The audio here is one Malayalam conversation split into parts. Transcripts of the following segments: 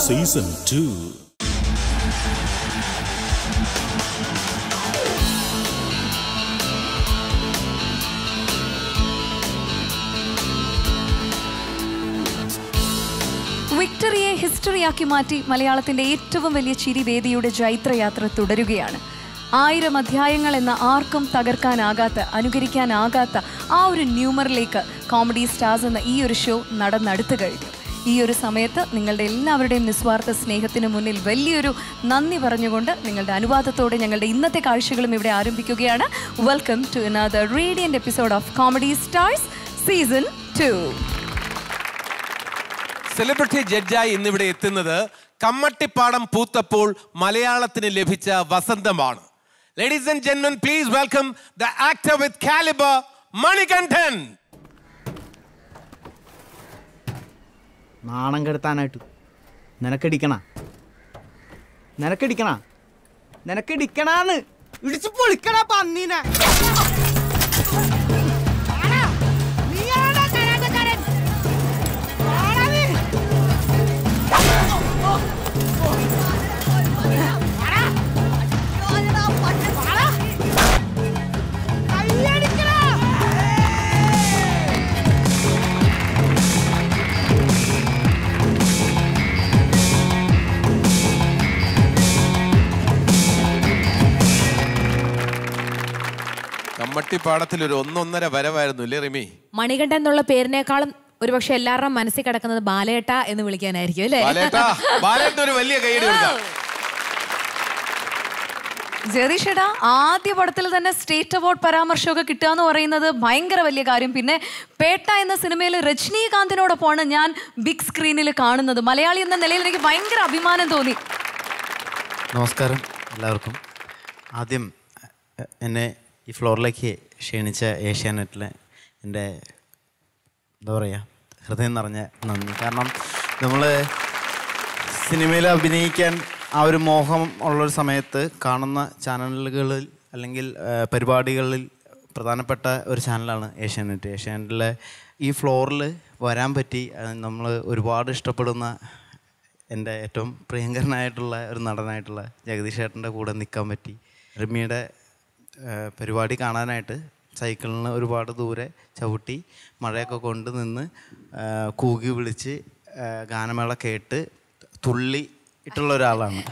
സീസൺ ടു വിക്ടറിയെ ഹിസ്റ്ററിയാക്കി മാറ്റി മലയാളത്തിന്റെ ഏറ്റവും വലിയ ചിരിവേദിയുടെ ജൈത്രയാത്ര തുടരുകയാണ് ആയിരം അധ്യായങ്ങൾ എന്ന ആർക്കും തകർക്കാനാകാത്ത അനുകരിക്കാനാകാത്ത ആ ഒരു ന്യൂമറിലേക്ക് കോമഡി സ്റ്റാർസ് എന്ന ഈ ഒരു ഷോ നടന്നടുത്തു കഴിഞ്ഞു ഈ ഒരു സമയത്ത് നിങ്ങളുടെ എല്ലാവരുടെയും നിസ്വാർത്ഥ സ്നേഹത്തിന് മുന്നിൽ വലിയൊരു നന്ദി പറഞ്ഞുകൊണ്ട് നിങ്ങളുടെ അനുവാദത്തോടെ ഞങ്ങളുടെ ഇന്നത്തെ കാഴ്ചകളും ഇവിടെ ആരംഭിക്കുകയാണ് welcome to another radiant episode of comedy stars season two celebrity ജഡ്ജായി ഇന്നിവിടെ എത്തുന്നത് കമ്മട്ടിപ്പാടം പൂത്തപ്പോൾ മലയാളത്തിന് ലഭിച്ച വസന്തമാണ് ലേഡീസ് ആൻഡ് ജെന്മൻ please welcome the actor with calibre Manikandan നാണം കെടുത്താനായിട്ട് നിനക്കടിക്കണ നിനക്കടിക്കണ നിനക്കടിക്കണാന്ന് ഇടിച്ചു പൊളിക്കണ പന്നീനെ കമ്മട്ടിപ്പാടത്തിൽ ഒരു ഒന്നൊന്നര വരവായിരുന്നു ഇല്ലേ റിമി മണികണ്ഠൻ എന്നുള്ള പേരിനേക്കാളും ഒരുപക്ഷെ എല്ലാവരുടെയും മനസ്സിൽ കിടക്കുന്നത് ബാലേട്ട എന്ന് വിളിക്കാനായിരിക്കും അല്ലേ ബാലേട്ടാ ബാലേട്ടൻ ഒരു വലിയ കൈയടി കൊടുക്കാം ജഗദീഷേടാ ആദ്യ പടത്തിൽ തന്നെ സ്റ്റേറ്റ് അവാർഡ് പരാമർശമൊക്കെ കിട്ടുക എന്ന് പറയുന്നത് ഭയങ്കര വലിയ കാര്യം പിന്നെ പേട്ട എന്ന സിനിമയിൽ രജനീകാന്തിനോടൊപ്പമാണ് ഞാൻ ബിഗ് സ്ക്രീനിൽ കാണുന്നത് മലയാളി എന്ന നിലയിൽ എനിക്ക് ഭയങ്കര അഭിമാനം തോന്നി നമസ്കാരം എല്ലാവർക്കും ആദ്യം എ- എന്നെ ഈ ഫ്ലോറിലേക്ക് ക്ഷണിച്ച ഏഷ്യാനെറ്റിലെ എൻ്റെ എന്താ പറയുക ഹൃദയം നിറഞ്ഞ നന്ദി കാരണം നമ്മൾ സിനിമയിൽ അഭിനയിക്കാൻ ആ ഒരു മോഹം ഉള്ളൊരു സമയത്ത് കാണുന്ന ചാനലുകളിൽ അല്ലെങ്കിൽ ആ, പരിപാടികളിൽ പ്രധാനപ്പെട്ട ഒരു ചാനലാണ് ഏഷ്യാനെറ്റ് ഏഷ്യാനെറ്റിലെ ഈ ഫ്ലോറിൽ വരാൻ പറ്റി നമ്മൾ ഒരുപാട് ഇഷ്ടപ്പെടുന്ന എൻ്റെ ഏറ്റവും പ്രിയങ്കരനായിട്ടുള്ള ഒരു നടനായിട്ടുള്ള ജഗദീഷ് ചേട്ടൻ്റെ കൂടെ നിൽക്കാൻ പറ്റി റിമിയുടെ ആ, പരിപാടി കാണാനായിട്ട് സൈക്കിളിന് ഒരുപാട് ദൂരെ ചവിട്ടി മഴയൊക്കെ കൊണ്ട് നിന്ന് ആ, കൂകി വിളിച്ച് ആ, ഗാനമേള കേട്ട് തുള്ളി ഇട്ടുള്ള ഒരാളാണ്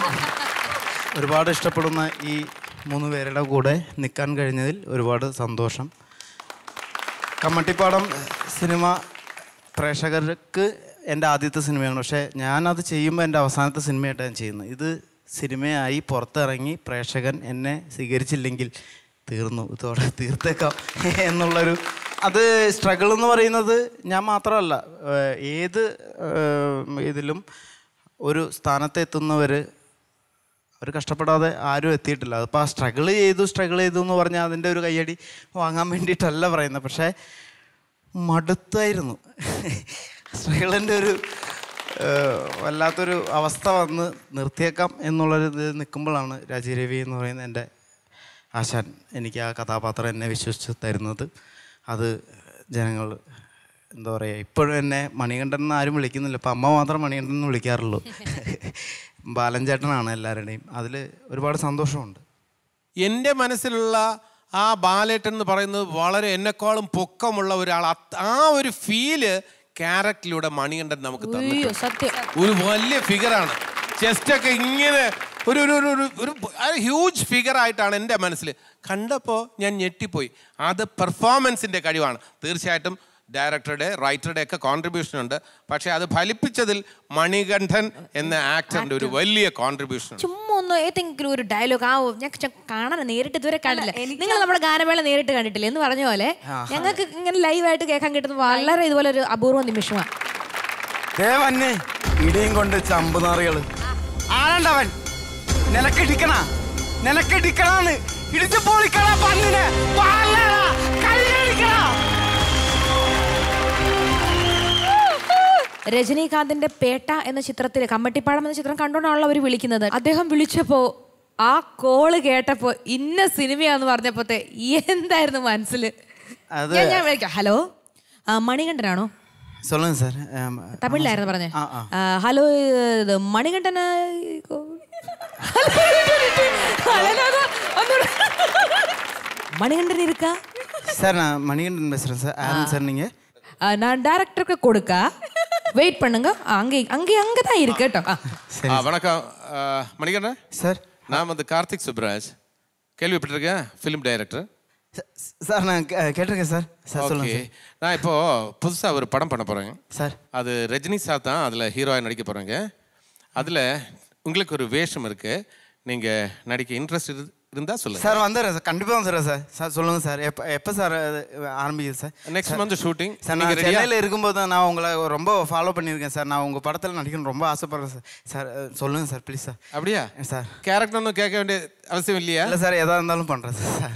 ഒരുപാട് ഇഷ്ടപ്പെടുന്ന ഈ മൂന്ന് പേരുടെ കൂടെ നിൽക്കാൻ കഴിഞ്ഞതിൽ ഒരുപാട് സന്തോഷം കമ്മട്ടിപ്പാടം സിനിമ പ്രേക്ഷകർക്ക് എൻ്റെ ആദ്യത്തെ സിനിമയാണ് പക്ഷേ ഞാനത് ചെയ്യുമ്പോൾ എൻ്റെ അവസാനത്തെ സിനിമയായിട്ടാണ് ഞാൻ ചെയ്യുന്നത് ഇത് സിനിമയായി പുറത്തിറങ്ങി പ്രേക്ഷകൻ എന്നെ സ്വീകരിച്ചില്ലെങ്കിൽ തീർന്നു ഇതോടെ തീർത്തേക്കാം എന്നുള്ളൊരു അത് സ്ട്രഗിൾ എന്ന് പറയുന്നത് ഞാൻ മാത്രമല്ല ഏഹ് ഏത് ഏഹ് ഇതിലും ഒരു സ്ഥാനത്തെത്തുന്നവർ അവർ കഷ്ടപ്പെടാതെ ആരും എത്തിയിട്ടില്ല അതിപ്പോൾ ആ സ്ട്രഗിൾ ചെയ്തു സ്ട്രഗിൾ ചെയ്തു എന്ന് പറഞ്ഞാൽ അതിൻ്റെ ഒരു കയ്യടി വാങ്ങാൻ വേണ്ടിയിട്ടല്ല പറയുന്നത് പക്ഷേ മടുത്തായിരുന്നു സ്ട്രഗിളിൻ്റെ ഒരു ഏഹ്, വല്ലാത്തൊരു അവസ്ഥ വന്ന് നിർത്തിയേക്കാം എന്നുള്ളൊരു ഇത് നിൽക്കുമ്പോഴാണ് രാജീവ് രവി എന്ന് പറയുന്ന എൻ്റെ ആശാൻ എനിക്ക് ആ കഥാപാത്രം എന്നെ വിശ്വസിച്ച് തരുന്നത് അത് ജനങ്ങൾ എന്താ പറയുക ഇപ്പോഴും എന്നെ മണികണ്ഠൻ എന്ന് ആരും വിളിക്കുന്നില്ല ഇപ്പം അമ്മ മാത്രം മണികണ്ഠൻ എന്ന് വിളിക്കാറുള്ളൂ ബാലൻ ചേട്ടനാണ് എല്ലാവരുടെയും അതിൽ ഒരുപാട് സന്തോഷമുണ്ട് എൻ്റെ മനസ്സിലുള്ള ആ ബാലേട്ടൻ എന്ന് പറയുന്നത് വളരെ എന്നെക്കാളും പൊക്കമുള്ള ഒരാൾ അത്- ആ ഒരു ഫീല് ക്യാരക്ടറിലൂടെ മണികണ്ഠൻ നമുക്ക് അയ്യോ തന്നിട്ടുണ്ട് സത്യം ഒരു വലിയ ഫിഗറാണ് ചെസ്റ്റൊക്കെ ഇങ്ങനെ ഒരു ഒരു ഒരു ഒരു- ഒരു ഹ്യൂജ് ഫിഗർ ആയിട്ടാണ് എൻ്റെ മനസ്സിൽ കണ്ടപ്പോൾ ഞാൻ ഞെട്ടിപ്പോയി അത് പെർഫോമൻസിൻ്റെ കഴിവാണ് തീർച്ചയായിട്ടും ഡയറക്ടറുടെ റൈറ്ററുടെ ഒക്കെ കോൺട്രിബ്യൂഷൻ ഉണ്ട് പക്ഷേ അത് ഫലിപ്പിച്ചതിൽ മണികണ്ഠൻ എന്ന ആക്ടറിൻ്റെ ഒരു വലിയ കോൺട്രിബ്യൂഷൻ ഉണ്ട് ചുമ്മാ ഒന്ന് ഏതെങ്കിലും ഒരു ഡയലോഗ് ആ ഞാൻ ചെ- കാണാൻ നേരിട്ട് ഇതുവരെ കണ്ടില്ല നിങ്ങൾ നമ്മുടെ ഗാനമേള നേരിട്ട് കണ്ടിട്ടില്ല എന്ന് പറഞ്ഞ പോലെ ഞങ്ങൾക്ക് ഇങ്ങനെ ലൈവായിട്ട് കേൾക്കാൻ കിട്ടുന്നത് വളരെ ഇതുപോലെ ഒരു അപൂർവ നിമിഷമാണ് ദേവന്നെ ഇടിയും കൊണ്ട് ചമ്പുനാറികള് ആരണ്ടവൻ നിനക്കിടിക്കണ നിനക്കിടിക്കണാന്ന് ഇടിച്ചു പൊളിക്കണ പന്നിനെ പാലടാ, കയ്യടിക്കണ. രജനീകാന്തിന്റെ പേട്ട എന്ന ചിത്രത്തിൽ കമ്മട്ടിപ്പാടം എന്ന ചിത്രം കണ്ടോണ്ടാണല്ലോ അവർ വിളിക്കുന്നത് അദ്ദേഹം വിളിച്ചപ്പോ ആ കോള് കേട്ടപ്പോ ഇന്ന സിനിമയാന്ന് പറഞ്ഞപ്പോത്തെ എന്തായിരുന്നു മനസ്സിൽ അത് ഞാൻ ഞാൻ വിളിക്കാം ഹലോ ആ, മണികണ്ഠനാണോ சொல்லுங்க சார் ஆம், തമിഴിലായിരുന്നു പറഞ്ഞേ ആ, ആ. ആ, ഹലോ ഇത് മണികണ്ഠന மணிகண்டன் இருக்கா சார் நான் மணிகண்டன் பேசுகிறேன் சார் யாருங்க சார் நீங்கள் ஆ, நான் டைரக்டருக்கு கொடுக்க வெயிட் பண்ணுங்க ஆ, அங்கே அங்கே அங்கே தான் இருக்கு கேട്ടോ ஆ. ஆ, வணக்கம் ஆ, மணிகண்டன் சார் நான் வந்து கார்த்திக் சுப்ராஜ் கேள்விப்பட்டிருக்கேன் ஃபிலிம் டைரக்டர் ச- சார் நான் கே- கேட்டிருக்கேன் சார் சார் சொல்லுங்க ஓகே நான் இப்போ புதுசா ஒரு படம் பண்ண போறேன் சார் அது ரஜினி சார் தான் அதில் ஹீரோவாக நடிக்க போகிறாங்க அதில் உங்களுக்கு ஒரு வேஷம் இருக்கு நீங்க நடிக்க இன்ட்ரெஸ்ட் இருந்தால் சொல்லுங்க சார் வந்துடுறேன் சார் கண்டிப்பாக வந்துடுறேன் சார் சார் சொல்லுங்கள் சார் எப்போ எப்போ சார் அது ஆரம்பிக்குது sir next month shooting sir நீங்க நான் ரெடியா சென்னையில் இருக்கும்போது தான் நான் உங்களை ரொம்ப ஃபாலோ பண்ணியிருக்கேன் சார் நான் உங்கள் படத்தில் நடிக்கணும்னு ரொம்ப ஆசைப்படுறேன் சார் சார் அஹ், சொல்லுங்கள் சார் ப்ளீஸ் சார் அப்படியா சார் கேரக்டர் ஒன்றும் கேட்க வேண்டிய அவசியம் இல்லையா இல்லை சார் எதாக இருந்தாலும் பண்ணுறேன் சார்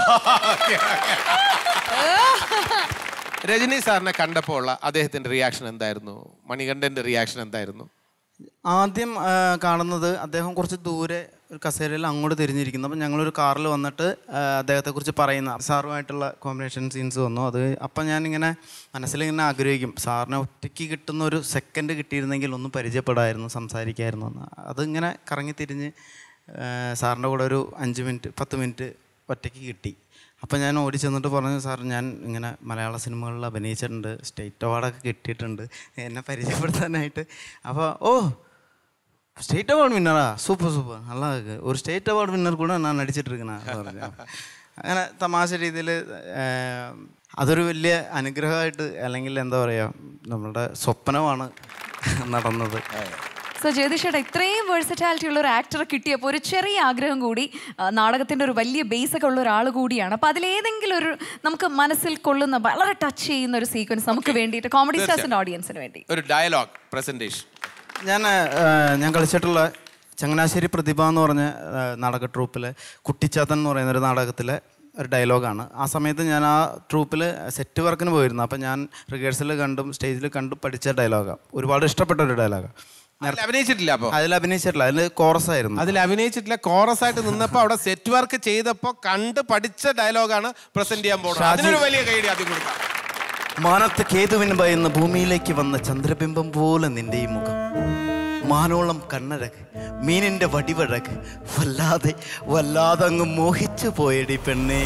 രജനി സാറിനെ കണ്ടപ്പോൾ ഉള്ള അദ്ദേഹത്തിന്റെ റിയാക്ഷൻ എന്തായിരുന്നു മണികണ്ഠന്റെ റിയാക്ഷൻ എന്തായിരുന്നു ആദ്യം ആ, കാണുന്നത് അദ്ദേഹം കുറച്ച് ദൂരെ ഒരു കസേരയിൽ അങ്ങോട്ട് തിരിഞ്ഞിരിക്കുന്നു അപ്പം ഞങ്ങളൊരു കാറിൽ വന്നിട്ട് ആ, അദ്ദേഹത്തെക്കുറിച്ച് പറയുന്ന സാറുമായിട്ടുള്ള കോമ്പിനേഷൻ സീൻസ് വന്നു അത് അപ്പം ഞാനിങ്ങനെ മനസ്സിലിങ്ങനെ ആഗ്രഹിക്കും സാറിനെ ഒറ്റയ്ക്ക് കിട്ടുന്ന ഒരു സെക്കൻഡ് കിട്ടിയിരുന്നെങ്കിൽ ഒന്ന് പരിചയപ്പെടായിരുന്നു സംസാരിക്കായിരുന്നു എന്ന് അതിങ്ങനെ കറങ്ങി തിരിഞ്ഞ് ആ, സാറിൻ്റെ കൂടെ ഒരു അഞ്ച് മിനിറ്റ് പത്ത് മിനിറ്റ് ഒറ്റയ്ക്ക് കിട്ടി അപ്പോൾ ഞാൻ ഓടി ചെന്നിട്ട് പറഞ്ഞു സാർ ഞാൻ ഇങ്ങനെ മലയാള സിനിമകളിൽ അഭിനയിച്ചിട്ടുണ്ട് സ്റ്റേറ്റ് അവാർഡൊക്കെ കിട്ടിയിട്ടുണ്ട് എന്നെ പരിചയപ്പെടുത്താനായിട്ട് അപ്പോൾ ഓ ஸ்டேட் அவார்டு வின்னரா சூப்பர் சூப்பர் நல்லா இருக்கு ஒரு ஸ்டேட் அவார்டு வின்னர் கூட நான் நடிச்சிட்டு இருக்கேன் പറഞ്ഞു അങ്ങനെ തമാശ രീതിയിൽ അതൊരു വലിയ അനുഗ്രഹമായിട്ട് അല്ലെങ്കിൽ എന്താ പറയുക നമ്മളുടെ സ്വപ്നമാണ് നടന്നത് സോ ജ്യോതിഷേട്ടാ ഇത്രയും വേഴ്സറ്റാലിറ്റി ഉള്ള ഒരു ആക്ടറെ കിട്ടിയപ്പോൾ ഒരു ചെറിയ ആഗ്രഹം കൂടി ആ, നാടകത്തിന്റെ ഒരു വലിയ ബേസ് ഒക്കെ ഉള്ള ഒരാൾ കൂടിയാണ് അപ്പൊ അതിലേതെങ്കിലും ഒരു നമുക്ക് മനസ്സിൽ കൊള്ളുന്ന വളരെ ടച്ച് ചെയ്യുന്ന ഒരു സീക്വൻസ് നമുക്ക് വേണ്ടിയിട്ട് കോമഡി സ്റ്റാർസിന്റെ ഓഡിയൻസിന് വേണ്ടി ഒരു ഡയലോഗ് പ്രസന്റേഷൻ ഞാൻ ആ, ഞാൻ കളിച്ചിട്ടുള്ള ചങ്ങനാശ്ശേരി പ്രതിഭ എന്ന് പറഞ്ഞ ആ, നാടക ട്രൂപ്പിലെ കുട്ടിച്ചാത്തൻ എന്ന് പറയുന്ന ഒരു നാടകത്തിലെ ഒരു ഡയലോഗാണ് ആ സമയത്ത് ഞാൻ ആ ട്രൂപ്പിൽ സെറ്റ് വർക്കിന് പോയിരുന്നു അപ്പം ഞാൻ റിഹേഴ്സൽ കണ്ടും സ്റ്റേജിൽ കണ്ടും പഠിച്ച ഡയലോഗാണ് ഒരുപാട് ഇഷ്ടപ്പെട്ട ഒരു ഡയലോഗാണ് അതിൽ അഭിനയിച്ചിട്ടില്ല അപ്പൊ അതിൽ അഭിനയിച്ചിട്ടില്ല അതിൽ കോറസ് ആയിരുന്നു അതിൽ അഭിനയിച്ചിട്ടില്ല കോറസ് ആയിട്ട് നിന്നപ്പോ അവിടെ സെറ്റ് വർക്ക് ചെയ്തപ്പോ കണ്ട് പഠിച്ച ഡയലോഗാണ് പ്രസന്റ് ചെയ്യാൻ പോകുന്നത് അതിനൊരു വലിയ കൈഡി ആദ്യം കൊടുക്കാം മാനത്ത് കേതുവിന് ഭയന്ന് ഭൂമിയിലേക്ക് വന്ന ചന്ദ്രബിംബം പോലെ നിന്റെ ഈ മുഖം മാനോളം കണ്ണഴക് മീനിന്റെ വടിവഴക് വല്ലാതെ വല്ലാതെ അങ്ങ് മോഹിച്ചു പോയടി പെണ്ണേ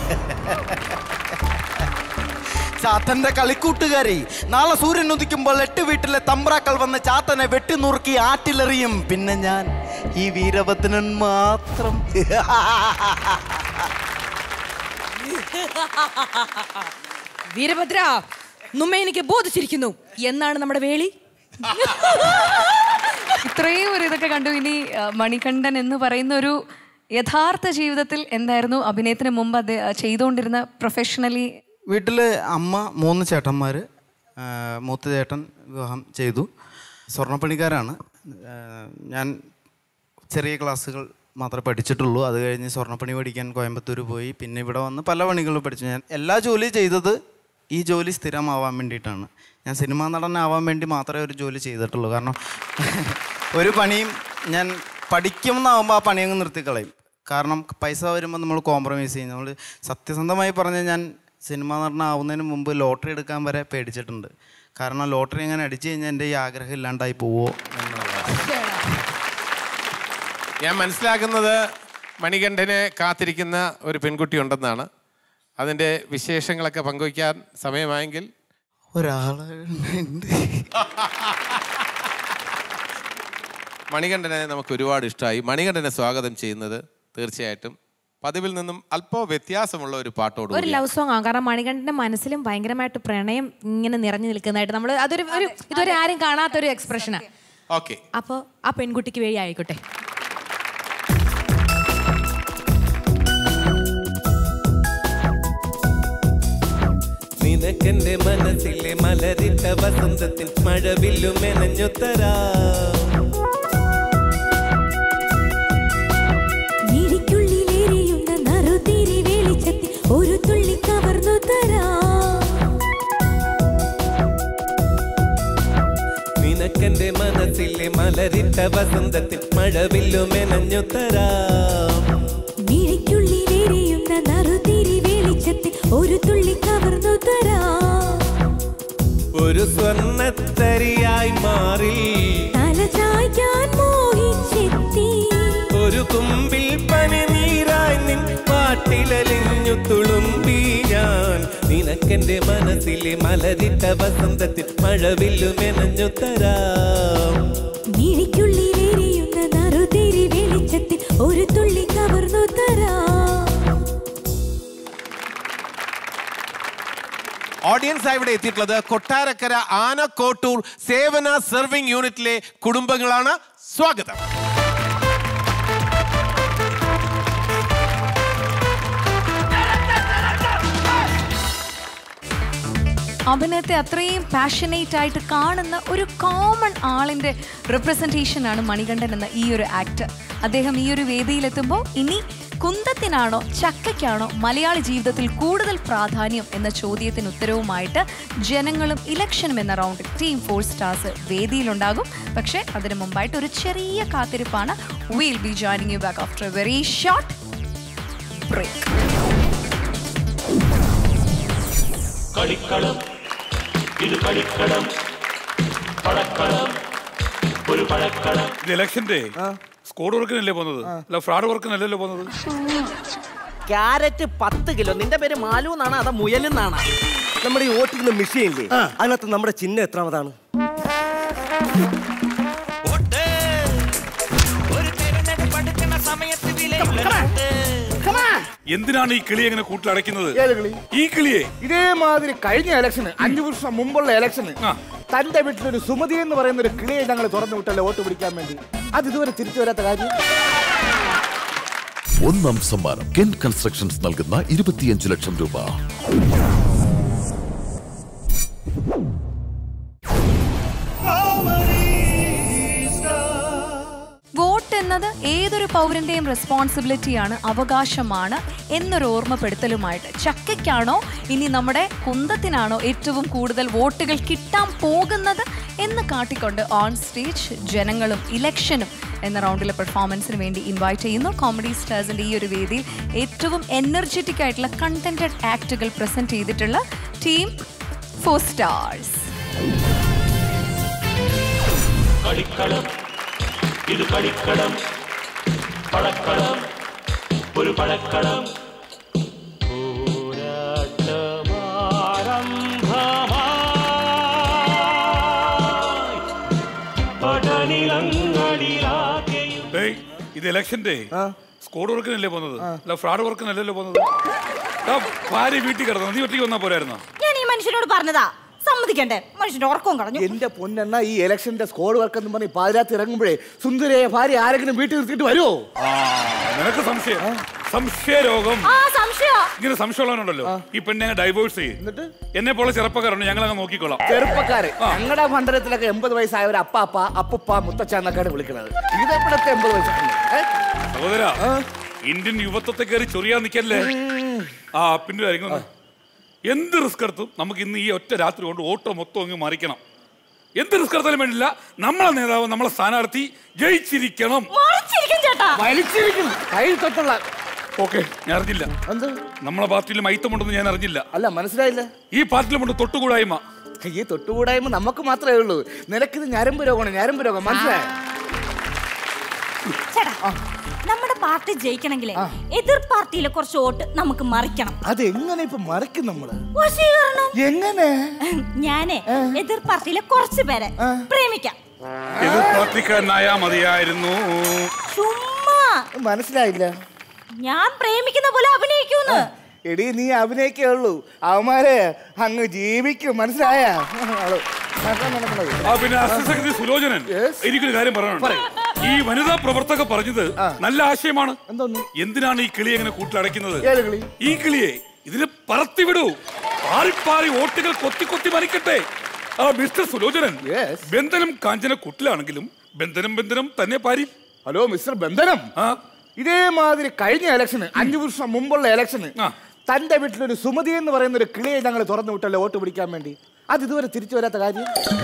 ചാത്തന്റെ കളിക്കൂട്ടുകാരി നാളെ സൂര്യൻ ഉദിക്കുമ്പോൾ എട്ട് വീട്ടിലെ തമ്പ്രാക്കൾ വന്ന് ചാത്തനെ വെട്ടി നുറുക്കി ആറ്റിലെറിയും പിന്നെ ഞാൻ ഈ വീരഭദ്രൻ മാത്രം വീരഭദ്ര നുമ്മ എനിക്ക് ബോധിച്ചിരിക്കുന്നു എന്നാണ് നമ്മുടെ വേളി ഇത്രയും ഒരു ഇതൊക്കെ കണ്ടു ഇനി ആ, മണികണ്ഠൻ എന്ന് പറയുന്ന ഒരു യഥാർത്ഥ ജീവിതത്തിൽ എന്തായിരുന്നു അഭിനയത്തിന് മുമ്പ് അത് ചെയ്തുകൊണ്ടിരുന്ന പ്രൊഫഷണലി വീട്ടിൽ അമ്മ മൂന്ന് ചേട്ടന്മാർ മൂത്ത ചേട്ടൻ വിവാഹം ചെയ്തു സ്വർണ്ണപ്പണിക്കാരാണ് ആ, ഞാൻ ചെറിയ ക്ലാസ്സുകൾ മാത്രമേ പഠിച്ചിട്ടുള്ളൂ അത് കഴിഞ്ഞ് സ്വർണ്ണപ്പണി പഠിക്കാൻ കോയമ്പത്തൂർ പോയി പിന്നെ ഇവിടെ വന്ന് പല പണികളും പഠിച്ചു ഞാൻ എല്ലാ ജോലിയും ചെയ്തത് ഈ ജോലി സ്ഥിരമാവാൻ വേണ്ടിയിട്ടാണ് ഞാൻ സിനിമാ നടനാവാൻ വേണ്ടി മാത്രമേ ഒരു ജോലി ചെയ്തിട്ടുള്ളൂ കാരണം ഒരു പണിയും ഞാൻ പഠിക്കുമെന്നാവുമ്പോൾ ആ പണി അങ്ങ് നിർത്തിക്കളയും കാരണം പൈസ വരുമ്പോൾ നമ്മൾ കോംപ്രമൈസ് ചെയ്യും നമ്മൾ സത്യസന്ധമായി പറഞ്ഞാൽ ഞാൻ സിനിമാ നടനാവുന്നതിന് മുമ്പ് ലോട്ടറി എടുക്കാൻ വരെ പേടിച്ചിട്ടുണ്ട് കാരണം ലോട്ടറി അങ്ങനെ അടിച്ചു കഴിഞ്ഞാൽ എൻ്റെ ഈ ആഗ്രഹം ഇല്ലാണ്ടായി പോവോ എന്നുള്ളതാണ് ഞാൻ മനസ്സിലാക്കുന്നത് മണികണ്ഠനെ കാത്തിരിക്കുന്ന ഒരു പെൺകുട്ടി ഉണ്ടെന്നാണ് അതിന്റെ വിശേഷങ്ങളൊക്കെ പങ്കുവയ്ക്കാൻ സമയമായെങ്കിൽ ഒരാളുണ്ട് മണികണ്ഠനെ നമുക്ക് ഒരുപാട് ഇഷ്ടമായി മണികണ്ഠനെ സ്വാഗതം ചെയ്യുന്നത് തീർച്ചയായിട്ടും പതിവിൽ നിന്നും അല്പം വ്യത്യാസമുള്ള ഒരു പാട്ടോട് ഒരു ലവ് സോങ് ആണ് കാരണം മണികണ്ഠന്റെ മനസ്സിലും ഭയങ്കരമായിട്ട് പ്രണയം ഇങ്ങനെ നിറഞ്ഞു നിൽക്കുന്നതായിട്ട് നമ്മൾ അതൊരു ഒരു ഇതുവരെ ആരും കാണാത്തൊരു എക്സ്പ്രഷനാണ് ഓക്കെ അപ്പോൾ ആ പെൺകുട്ടിക്ക് വേണ്ടി ആയിക്കോട്ടെ നിനക്കെന്റെ മനസ്സിലെ മലരിട്ട വസന്തത്തിൽ മഴവില്ലു മെനഞ്ഞുത്തരാ മിഴിക്കുള്ളിലെരിയുന്ന നറുതിരി വെളിച്ചത്തിൽ ഒരു തുള്ളി കവർന്നു തരാം നിനക്കെന്റെ മനസ്സിലെ മലരിട്ട വസന്തത്തിൽ മഴവില്ലു മെനഞ്ഞുത്തരാ മിഴിക്കുള്ളിലെരിയുന്ന നറുതിരി വെളിച്ചത്തിൽ ഒരു തുള്ളി കവർന്നു തരാം ഒരു സ്വർണ്ണത്തരിയായി മാറി തല ചായ്ക്കാൻ മോഹിച്ചെത്തി ഒരു കുമ്പിൽ പനിനീരായി നിൻ പാട്ടിലലിഞ്ഞു തുളുമ്പി ഞാൻ നിനക്കെന്റെ മനസ്സിലെ മലരിട്ട വസന്തത്തിൽ മഴവില്ലു മെനഞ്ഞു തരാം മിഴിക്കുള്ളിലെരിയുന്ന നറുതിരി വെളിച്ചത്തിൽ ഒരു തുള്ളി കവർന്നു തരാം ഓഡിയൻസ് ഇവിടെ എത്തിയിട്ടുള്ളത് കൊട്ടാരക്കര ആനക്കോട്ടൂർ സേവന സെർവിംഗ് യൂണിറ്റിലെ കുടുംബങ്ങളാണ് സ്വാഗതം അഭിനയത്തെ അത്രയും പാഷനേറ്റ് ആയിട്ട് കാണുന്ന ഒരു കോമൺ ആളിന്റെ റെപ്രസെൻറ്റേഷൻ ആണ് മണികണ്ഠൻ എന്ന ഈ ഒരു ആക്ടർ അദ്ദേഹം ഈ ഒരു വേദിയിലെത്തുമ്പോൾ ഇനി കുന്തത്തിനാണോ ചക്കയ്ക്കാണോ മലയാളി ജീവിതത്തിൽ കൂടുതൽ പ്രാധാന്യം എന്ന ചോദ്യത്തിന് ഉത്തരവുമായിട്ട് ജനങ്ങളും ഇലക്ഷനും എന്ന റൗണ്ടിൽ ടീം ഫോർ സ്റ്റാർസ് വേദിയിലുണ്ടാകും പക്ഷേ അതിനു മുമ്പായിട്ട് ഒരു ചെറിയ കാത്തിരിപ്പാണ് will be joining you back after a very short break കളിക്കളം ഇത് കളിക്കളം പഴക്കളം ഒരു പഴക്കളം ഇത് ഇലക്ഷന്റെ സ്കോഡ് വർക്കിനല്ലേ പോകുന്നത് അല്ല ഫ്രോഡ് വർക്കിനല്ലല്ലോ പോകുന്നത് ക്യാരറ്റ് പത്ത് കിലോ നിന്റെ പേര് മാലു എന്നാണ് അതാ മുയലെന്നാണ് നമ്മുടെ ഈ വോട്ടിംഗ് മെഷീനില്ലേ അതിനകത്ത് നമ്മുടെ ചിഹ്നം എത്രാമതാണ് എന്തിനാണ് ഈ കിളി എങ്ങനെ കൂട്ടിലടയ്ക്കുന്നത് ഏത് കിളി? ഈ കിളിയെ ഇതേമാതിരി കഴിഞ്ഞ ഇലക്ഷന് അഞ്ചു വർഷം മുമ്പുള്ള ഇലക്ഷന് തന്റെ വീട്ടിലൊരു സുമതി എന്ന് പറയുന്ന ഒരു കിളിയെ ഞങ്ങൾ തുറന്നു വിട്ടല്ലേ വോട്ട് പിടിക്കാൻ വേണ്ടി അത് ഇതുവരെ തിരിച്ചു വരാത്ത കാര്യം ഒന്നാം സമ്മാനം കെൻ കൺസ്ട്രക്ഷൻസ് നൽകുന്ന ഇരുപത്തിയഞ്ച് ലക്ഷം രൂപ വോട്ട് എന്നത് ഏതൊരു പൗരന്റെയും റെസ്പോൺസിബിലിറ്റിയാണ് അവകാശമാണ് എന്നൊരു ഓർമ്മപ്പെടുത്തലുമായിട്ട് ചക്കയ്ക്കാണോ ഇനി നമ്മുടെ കുന്തത്തിനാണോ ഏറ്റവും കൂടുതൽ വോട്ടുകൾ കിട്ടാൻ പോകുന്നത് എന്ന് കാട്ടിക്കൊണ്ട് ഓൺ സ്റ്റേജ് ജനങ്ങളും ഇലക്ഷനും എന്ന റൗണ്ടിലെ പെർഫോമൻസിന് വേണ്ടി ഇൻവൈറ്റ് ചെയ്യുന്നു കോമഡി സ്റ്റാർസിന്റെ ഈ ഒരു വേദിയിൽ ഏറ്റവും എനർജറ്റിക് ആയിട്ടുള്ള കണ്ടന്റഡ് ആക്ടുകൾ പ്രസന്റ് ചെയ്തിട്ടുള്ള ടീം ഫോർ സ്റ്റാർസ് കളിക്കളം ഇത് കളിക്കളം പഴക്കളം ഒരു പഴക്കളം പടനിലങ്ങളിലാകെയും ഡേയ്, ഇത് ഇലക്ഷന്റെ സ്കോഡ് വർക്കിനല്ലേ പോകുന്നത് അല്ല ഫ്രോഡ് വർക്കിനല്ലല്ലോ പോകുന്നത് ആ, ഭാര്യ വീട്ടിൽ കിടന്നു നീ ഒറ്റയ്ക്ക് വന്നാ പോരായിരുന്നോ ഞാൻ ഈ മനുഷ്യനോട് പറഞ്ഞതാ സമ്മതിക്കണ്ടേ മനുഷ്യന്റെ ഉറക്കവും കളഞ്ഞു എന്റെ പൊന്നെണ്ണ ഈ ഇലക്ഷന്റെ സ്കോഡ് വർക്ക് എന്ന് പറഞ്ഞ് പാതിരാത്ത് ഇറങ്ങുമ്പോഴേ സുന്ദരയെ ഭാര്യ ആരെങ്കിലും വീട്ടിൽ നിർത്തിയിട്ട് വരുമോ ആ നിനക്ക് സംശയം സംശയ രോഗം ആ സംശയ ഇങ്ങനെ സംശയമുള്ളവനുണ്ടല്ലോ ഈ പെണ്ണെ ഡൈവോഴ്സ് ചെയ്യും എന്നെ പോലെ ചെറുപ്പക്കാരുണ്ട് ഞങ്ങൾ അങ്ങ് നോക്കിക്കോളാം ചെറുപ്പക്കാര് ഞങ്ങളുടെ മണ്ഡലത്തിലൊക്കെ എൺപത് വയസ്സായവർ അപ്പാപ്പ അപ്പുപ്പ മുത്തച്ഛ എന്നൊക്കെയാണ് വിളിക്കുന്നത് ഇതെപ്പോഴത്തെ എൺപത് വയസ്സാണ് സഹോദര ഇന്ത്യൻ യുവത്വത്തെ കയറി ചൊറിയാൻ നിൽക്കല്ലേ ആ പിന്നെ ഒരു കാര്യം ഒന്ന്. എന്ത് റിസ്ക് എടുത്തും നമുക്ക് ഇന്ന് ഈ ഒറ്റ രാത്രി കൊണ്ട് ഓട്ടോ മൊത്തം അങ്ങ് മറിക്കണം എന്ത് റിസ്ക് എടുത്താലും വേണ്ടില്ല നമ്മളെ നേതാവ് നമ്മളെ സ്ഥാനാർത്ഥി ജയിച്ചിരിക്കണം മറിച്ചിരിക്കും ചേട്ടാ വലിച്ചിരിക്കും കൈ തൊട്ടുള്ള ഓക്കെ ഞാൻ അറിഞ്ഞില്ല എന്ത് നമ്മളെ പാർട്ടിയിൽ മൈത്തമുണ്ടെന്ന് ഞാൻ അറിഞ്ഞില്ല അല്ല മനസ്സിലായില്ല ഈ പാർട്ടിയിലുമുണ്ട് തൊട്ടുകൂടായ്മ ഈ തൊട്ടുകൂടായ്മ നമുക്ക് മാത്രമേ ഉള്ളൂ നിനക്കിത് ഞരമ്പ് രോഗമാണ് ഞരമ്പ് രോഗം മനസ്സിലായോ ചേട്ടാ നമ്മുടെ പാർട്ടി ജയിക്കണമെങ്കിലേ എതിർ പാർട്ടിയിലെ കുറച്ച് വോട്ട് നമുക്ക് മറിക്കണം അത് എങ്ങനെ ഇപ്പൊ മറിക്കും നമ്മള് വശീകരണം എങ്ങനെ ഞാനേ എതിർ പാർട്ടിയിലെ കുറച്ച് പേരെ പ്രേമിക്കാം എതിർ പാർട്ടിക്കാരനായാ മതിയായിരുന്നു ചുമ്മാ മനസ്സിലായില്ല ഞാൻ പ്രേമിക്കുന്ന പോലെ അഭിനയിക്കൂന്ന് എടി നീ അഭിനയിക്കേ ഉള്ളൂ അവന്മാരെ അങ്ങ് ജീവിക്കും മനസ്സിലായ ആ പിന്നെ അസിസ്റ്റന്റ് സെക്രട്ടറി സുലോചനൻ എനിക്കൊരു കാര്യം പറയാനുണ്ട് ഈ വനിതാ പ്രവർത്തക പറഞ്ഞത് നല്ല ആശയമാണ് എന്തിനാണ് ഈ കിളി എങ്ങനെ കൂട്ടിലടയ്ക്കുന്നത് ഏത് കിളി? ഈ കിളിയെ ഇതിന് പറത്തിവിടൂ പാറി വോട്ടുകൾ കൊത്തി കൊത്തി മരിക്കട്ടെ ആ മിസ്റ്റർ സുലോചനൻ ബന്ധനം കാഞ്ചന കുട്ടിലാണെങ്കിലും ബന്ധനം ബന്ധനം തന്നെ പാരി ഹലോ മിസ്റ്റർ ബന്ധനം ഇതേമാതിരി കഴിഞ്ഞ ഇലക്ഷന് അഞ്ചു വർഷം മുമ്പുള്ള ഇലക്ഷന് തന്റെ വീട്ടിലൊരു സുമതി എന്ന് പറയുന്ന ഒരു കിളിയെ ഞങ്ങൾ തുറന്നു വിട്ടല്ലേ വോട്ട് പിടിക്കാൻ വേണ്ടി അത് ഇതുവരെ തിരിച്ചു വരാത്ത കാര്യം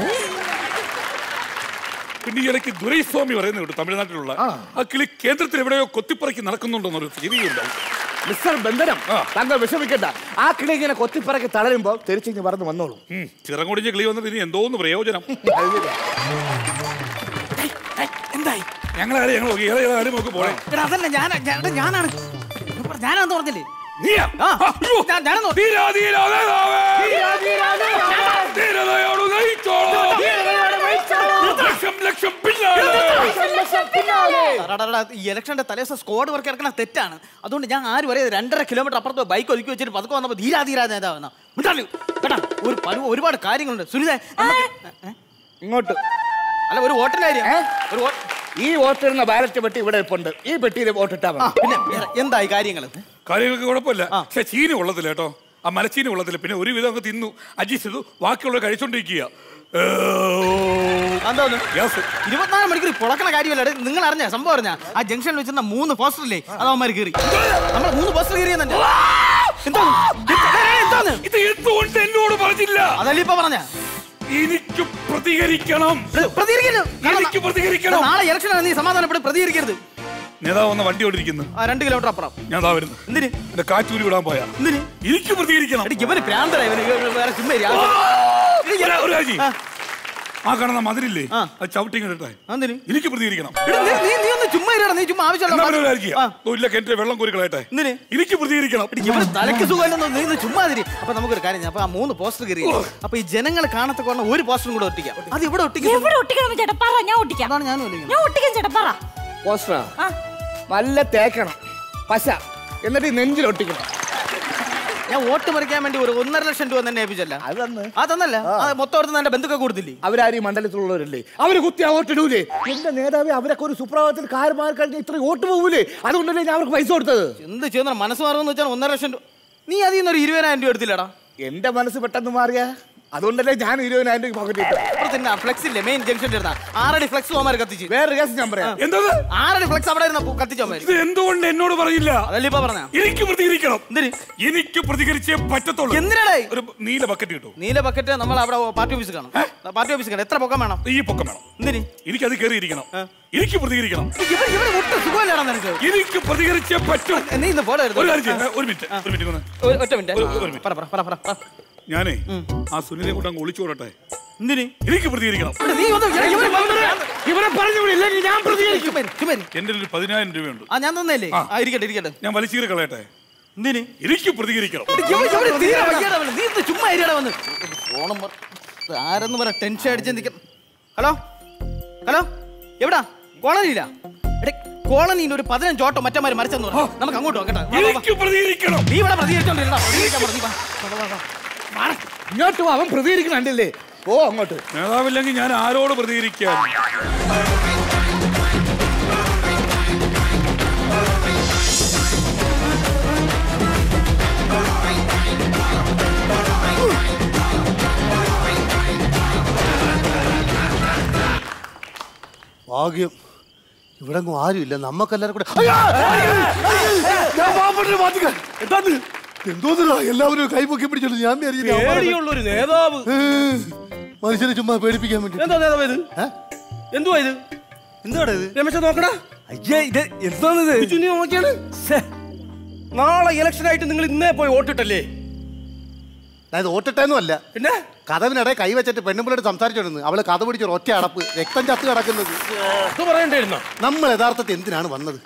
പിന്നെ ഈ ഇടയ്ക്ക് ദുരൈസ്വാമി പറയുന്നുണ്ട് തമിഴ്നാട്ടിലുള്ള ആ കിളി കേന്ദ്രത്തിൽ എവിടെയോ കൊത്തിപ്പറക്കി നടക്കുന്നുണ്ടെന്നൊരു തിരിയുണ്ടാവും മിസ്റ്റർ ബന്ധനം താങ്കൾ വിഷമിക്കണ്ട ആ കിളി ഇങ്ങനെ കൊത്തിപ്പറക്കി തളരുമ്പോ തിരിച്ചിങ്ങ് പറന്ന് വന്നോളൂ ചിറങ്ങൊടിഞ്ഞ കിളി വന്നിട്ട് ഇനി എന്തോന്ന് പ്രയോജനം എന്തായി ഞങ്ങളെ ഞങ്ങൾ നോക്കി ഏതാ ഏതാ കാര്യം നോക്കി പോണേ എടാ, അതല്ല ഞാൻ ഞാൻ- ഞാനാണ് ഞാനാന്ന് പറഞ്ഞില്ലേ നീയാ ആ, ഞാൻ- ഞാനാന്ന് പറഞ്ഞു. ധീരാ, ധീരാ, നേതാവേ. ധീരതയോട് നയിച്ചോളൂ. ലക്ഷം ലക്ഷം പിന്നാലെ എടാ, ഈ ഇലക്ഷന്റെ തലേദിവസം സ്ക്വാഡ് വർക്ക് ഇറക്കണ തെറ്റാണ് അതുകൊണ്ട് ഞാൻ ആരും അറിയാതെ രണ്ടര കിലോമീറ്റർ അപ്പുറത്ത് ബൈക്ക് ഒതുക്കി വെച്ചിട്ട് പതുക്കെ വന്നപ്പോ ധീരാ ധീരാ നേതാവെന്നാ മിണ്ടാലു കേട്ടാ ഒരു പല- ഒരുപാട് കാര്യങ്ങളുണ്ട് സുനിത ഇങ്ങോട്ട് അല്ല ഒരു വോട്ടിന്റെ കാര്യം ഒരു വോട്ട് ഈ വോട്ടിടുന്ന ബാലറ്റ് പെട്ടി ഇവിടെ ഇരിപ്പുണ്ട് ഈ പെട്ടിയിൽ വോട്ടിട്ടാ ആ, പിന്നെ വേറെ എന്തായി കാര്യങ്ങൾ കാര്യങ്ങൾക്ക് കുഴപ്പമില്ല പക്ഷെ ചീനി കൊള്ളത്തില്ല കേട്ടോ ആ മലച്ചീനി കൊള്ളത്തില്ല പിന്നെ ഒരുവിധം അങ്ങ് തിന്നു അഡ്ജസ്റ്റ് ചെയ്തു ബാക്കിയുള്ള കഴിച്ചോണ്ടിരിക്കുക എന്തോന്ന് ഇരുപത്തിനാല് മണിക്കൂർ പൊളക്കണ കാര്യമല്ല എടേ, നിങ്ങൾ അറിഞ്ഞ സംഭവം അറിഞ്ഞ ആ ജംഗ്ഷനിൽ വെച്ചിരുന്ന മൂന്ന് പോസ്റ്ററില്ലേ അത് അവന്മാർ കയറി നമ്മൾ മൂന്ന് പോസ്റ്റർ കയറിയെന്നെ ഇത് എന്തുകൊണ്ട് എന്നോട് പറഞ്ഞില്ല അതല്ല ഇപ്പൊ പറഞ്ഞ എനിക്ക് പ്രതികരിക്കണം പ്രതികരിക്കണം എനിക്ക് പ്രതികരിക്കണം നാളെ ഇലക്ഷൻ നീ സമാധാനപ്പെട്ട് പ്രതികരിക്കരുത് നേതാവ് വന്ന വണ്ടി ഓടിരിക്കുന്നു ആ രണ്ട് കിലോമീറ്റർ അപ്പുറം ഞാൻ ദാ വരുന്നു എന്തിന് എന്റെ കാറ്റൂരി വിടാൻ പോയാ എന്തിന് എനിക്ക് പ്രതികരിക്കണം എടി, ഇവന് പ്രാന്തരാ ഇവന് ഇവന് വേറെ ചുമ്മാ ഇരി. ഒരു- ഒരു കാര്യം ചെയ്യ്. ആ കാണുന്ന മതിലില്ലേ അത് ചവിട്ടി ഇങ്ങോട്ടെ എന്തിന് എനിക്ക് പ്രതികരിക്കണം എടാ, നീ- നീ നീ ഒന്ന് ചുമ്മാ ഇരിടാ നീ ചുമ്മാ എന്നാ പിന്നെ ഒരു കാര്യം ആവശ്യമുള്ള ചെയ്യാം. ഓ, ഇല്ല കിണറ്റിലെ വെള്ളം കോരി കളയട്ടെ എന്തിന് എനിക്ക് പ്രതികരിക്കണം ഇവന് തലയ്ക്ക് സുഖമല്ലെന്നോ നീ ഒന്ന് ചുമ്മാ തിരി അപ്പൊ നമുക്കൊരു കാര്യം ചെയ്യാം. അപ്പൊ ആ മൂന്ന് പോസ്റ്റർ കയറി അപ്പൊ ഈ ജനങ്ങൾ കാണത്ത കൊണ്ട് ഒരു പോസ്റ്ററും കൂടെ ഒട്ടിക്കാം അത് ഇവിടെ ഒട്ടിക്കാം എവിടെ ഒട്ടിക്കണം ചേട്ടാ പറ ഞാൻ ഒട്ടിക്കാം അതാണ് ഞാനും ഞാൻ ഒട്ടിക്കാം ചേട്ടാ പറ പോസ്റ്ററാ നല്ല തേക്കണം പശ എന്നിട്ട് ഈ നെഞ്ചിൽ ഒട്ടിക്കണം ഞാൻ വോട്ട് മറിക്കാൻ വേണ്ടി ഒരു ഒന്നര ലക്ഷം രൂപ തന്നെ ഏൽപ്പിച്ചല്ല അത് തന്ന് ആ തന്നല്ല അത് മൊത്തം എടുത്ത് എന്റെ ബന്ധുക്കൾ കൊടുത്തില്ലേ അവരാരും ഈ മണ്ഡലത്തിലുള്ളവരല്ലേ അവര് കുത്തി ആ വോട്ടിടൂലേ എന്റെ നേതാവേ അവരൊക്കെ ഒരു സുപ്രഭാതത്തിൽ കാർ മാറി കഴിഞ്ഞാൽ ഇത്രയും വോട്ട് പോകൂലേ അതുകൊണ്ടല്ലേ ഞാൻ അവർക്ക് പൈസ കൊടുത്തത് എന്ത് ചെയ്യുന്ന മനസ്സ് മാറുമെന്ന് വെച്ചാൽ ഒന്നര ലക്ഷം രൂപ നീ അതിൽ നിന്ന് ഒരു ഇരുപതിനായിരം രൂപ എടുത്തില്ലടാ എന്റെ മനസ്സ് പെട്ടെന്ന് മാറിയ അതുകൊണ്ടല്ലേ ഞാൻ ഇരുപതിനായിരം രൂപ പോക്കറ്റ് ഇട്ടു അപ്പുറത്തന്നെ ഫ്ലെക്സ് ഇല്ലേ മെയിൻ ജംഗ്ഷനിൽ ഇരുന്ന ആറടി ഫ്ലെക്സ് അവന്മാർ കത്തിച്ച് വേറൊരു കേസ് ഞാൻ പറയാം എന്തത് ആറടി ഫ്ലെക്സ് അവിടെ ഇരുന്ന കത്തിച്ച് അവന്മാർ ഇത് എന്തുകൊണ്ട് എന്നോട് പറഞ്ഞില്ല അതല്ലേ ഇപ്പൊ പറഞ്ഞ എനിക്ക് പ്രതികരിക്കണം എന്തിന് എനിക്ക് പ്രതികരിച്ചേ പറ്റത്തുള്ളൂ എന്തിനാടേ ഒരു നീല ബക്കറ്റ് കിട്ടും നീല ബക്കറ്റ് നമ്മൾ അവിടെ പാർട്ടി ഓഫീസ് കാണും പാർട്ടി ഓഫീസ് കാണും എത്ര പൊക്കം വേണം ഈ പൊക്കം വേണം എന്തിന് എനിക്കത് കയറിയിരിക്കണം എനിക്ക് പ്രതികരിക്കണം ഇവർ ഇവര് ഒട്ടും സുഖമല്ലേടാ നിനക്ക് എനിക്ക് പ്രതികരിച്ചേ പറ്റൂ നീ ഇന്ന് ഫോട്ടോ ഒരു കാര്യം ചെയ്യ്. ഒരു മിനിറ്റ് ഒരു മിനിറ്റ് ഒന്ന്. ഒരു- ഒറ്റ മിനിറ്റ് ഒരു- ഒരു മിനിറ്റ്. പറ പറ പറ പറ പറ. ഞാനേ ആ സുനിലെ കൊണ്ട് അങ്ങ് ഒളിച്ചോടട്ടെ എന്തിന് എനിക്ക് പ്രതികരിക്കണം നീ ഒന്ന് ഇവര് ഇവര് ഇവരെ പറഞ്ഞു വിടില്ലെങ്കിൽ ഞാൻ പ്രതികരിക്കും ചുമ്മാ ഇരി, ചുമ്മാ ഇരി. എന്റെ ഒരു പതിനായിരം രൂപയുണ്ട് ആ ഞാൻ തന്നല്ലേ ആ. ആ ഇരിക്കട്ടെ ഇരിക്കട്ടെ ഞാൻ വലിച്ചീറി കളയട്ടെ എന്തിന് എനിക്ക് പ്രതികരിക്കണം ഇവര് ഇവര് തീരെ വയ്യാടാ അവന്. നീ ഇന്ന് ചുമ്മാ ഇരിയടാ വന്ന് ഫോണും പറ- ഇത് ആരെന്ന് പറ ടെൻഷൻ അടിച്ച് നിൽക്കും ഹലോ ഹലോ എവിടാ കോളനിയില്ല എടേ കോളനിയിൽ ഒരു പതിനഞ്ച് ഓട്ടോ മറ്റന്മാര് മരിച്ചെന്ന് പറഞ്ഞു നമുക്ക് അങ്ങോട്ട് പോകാം കേട്ടോ വാ, വാ, വാ. എനിക്ക് പ്രതികരിക്കണം നീ ഇവിടെ പ്രതികരിച്ചോണ്ടിരുന്നാ പ്രതികരിക്കാൻ പറഞ്ഞു നീ വാ. വാ, വാ, വാ. വാടാ. ഇങ്ങോട്ട് വാ, അവൻ പ്രതികരിക്കണല്ലേ ഓ അങ്ങോട്ട് നേതാവില്ലെങ്കിൽ ഞാൻ ആരോട് പ്രതികരിക്കാൻ ഭാഗ്യം ഇവിടെ അങ്ങ് ആരുമില്ല നമുക്കെല്ലാരും കൂടെ അയ്യോ! ഞാൻ പാവപ്പെട്ടൊരു മാറ്റുക. എന്താന്ന്? എന്തോന്നില്ല എല്ലാവരും കൈപൊക്കി പിടിച്ചോളൂ ഞാൻ വിചാരിച്ചു ഞാൻ പേടിയുള്ളൊരു നേതാവ് ഏ, മനുഷ്യനെ ചുമ്മാ പേടിപ്പിക്കാൻ വേണ്ടി എന്താ നേതാവ് ഇത് എന്തുവാ ഇത് എന്താണ് ഇത് രമേശ നോക്കടാ അയ്യേ ഇത് എന്താണിത് ചുനി നോക്കിയാണ് നാളെ ഇലക്ഷൻ ആയിട്ട് നിങ്ങൾ ഇന്നേ പോയി വോട്ടിട്ടല്ലേ അതായത് ഓട്ടിട്ടേന്നും അല്ല പിന്നെ കഥവിനിടെ കൈവച്ചിട്ട് പെണ്ണുമ്പിളോട് സംസാരിച്ചോണ്ടിരുന്നു അവള് കഥ പിടിച്ചൊരു ഒറ്റ അടപ്പ് രക്തം ചത്ത് കിടക്കുന്നത് ഇത് പറയണ്ടായിരുന്നോ നമ്മൾ യഥാർത്ഥത്തിൽ എന്തിനാണ് വന്നത്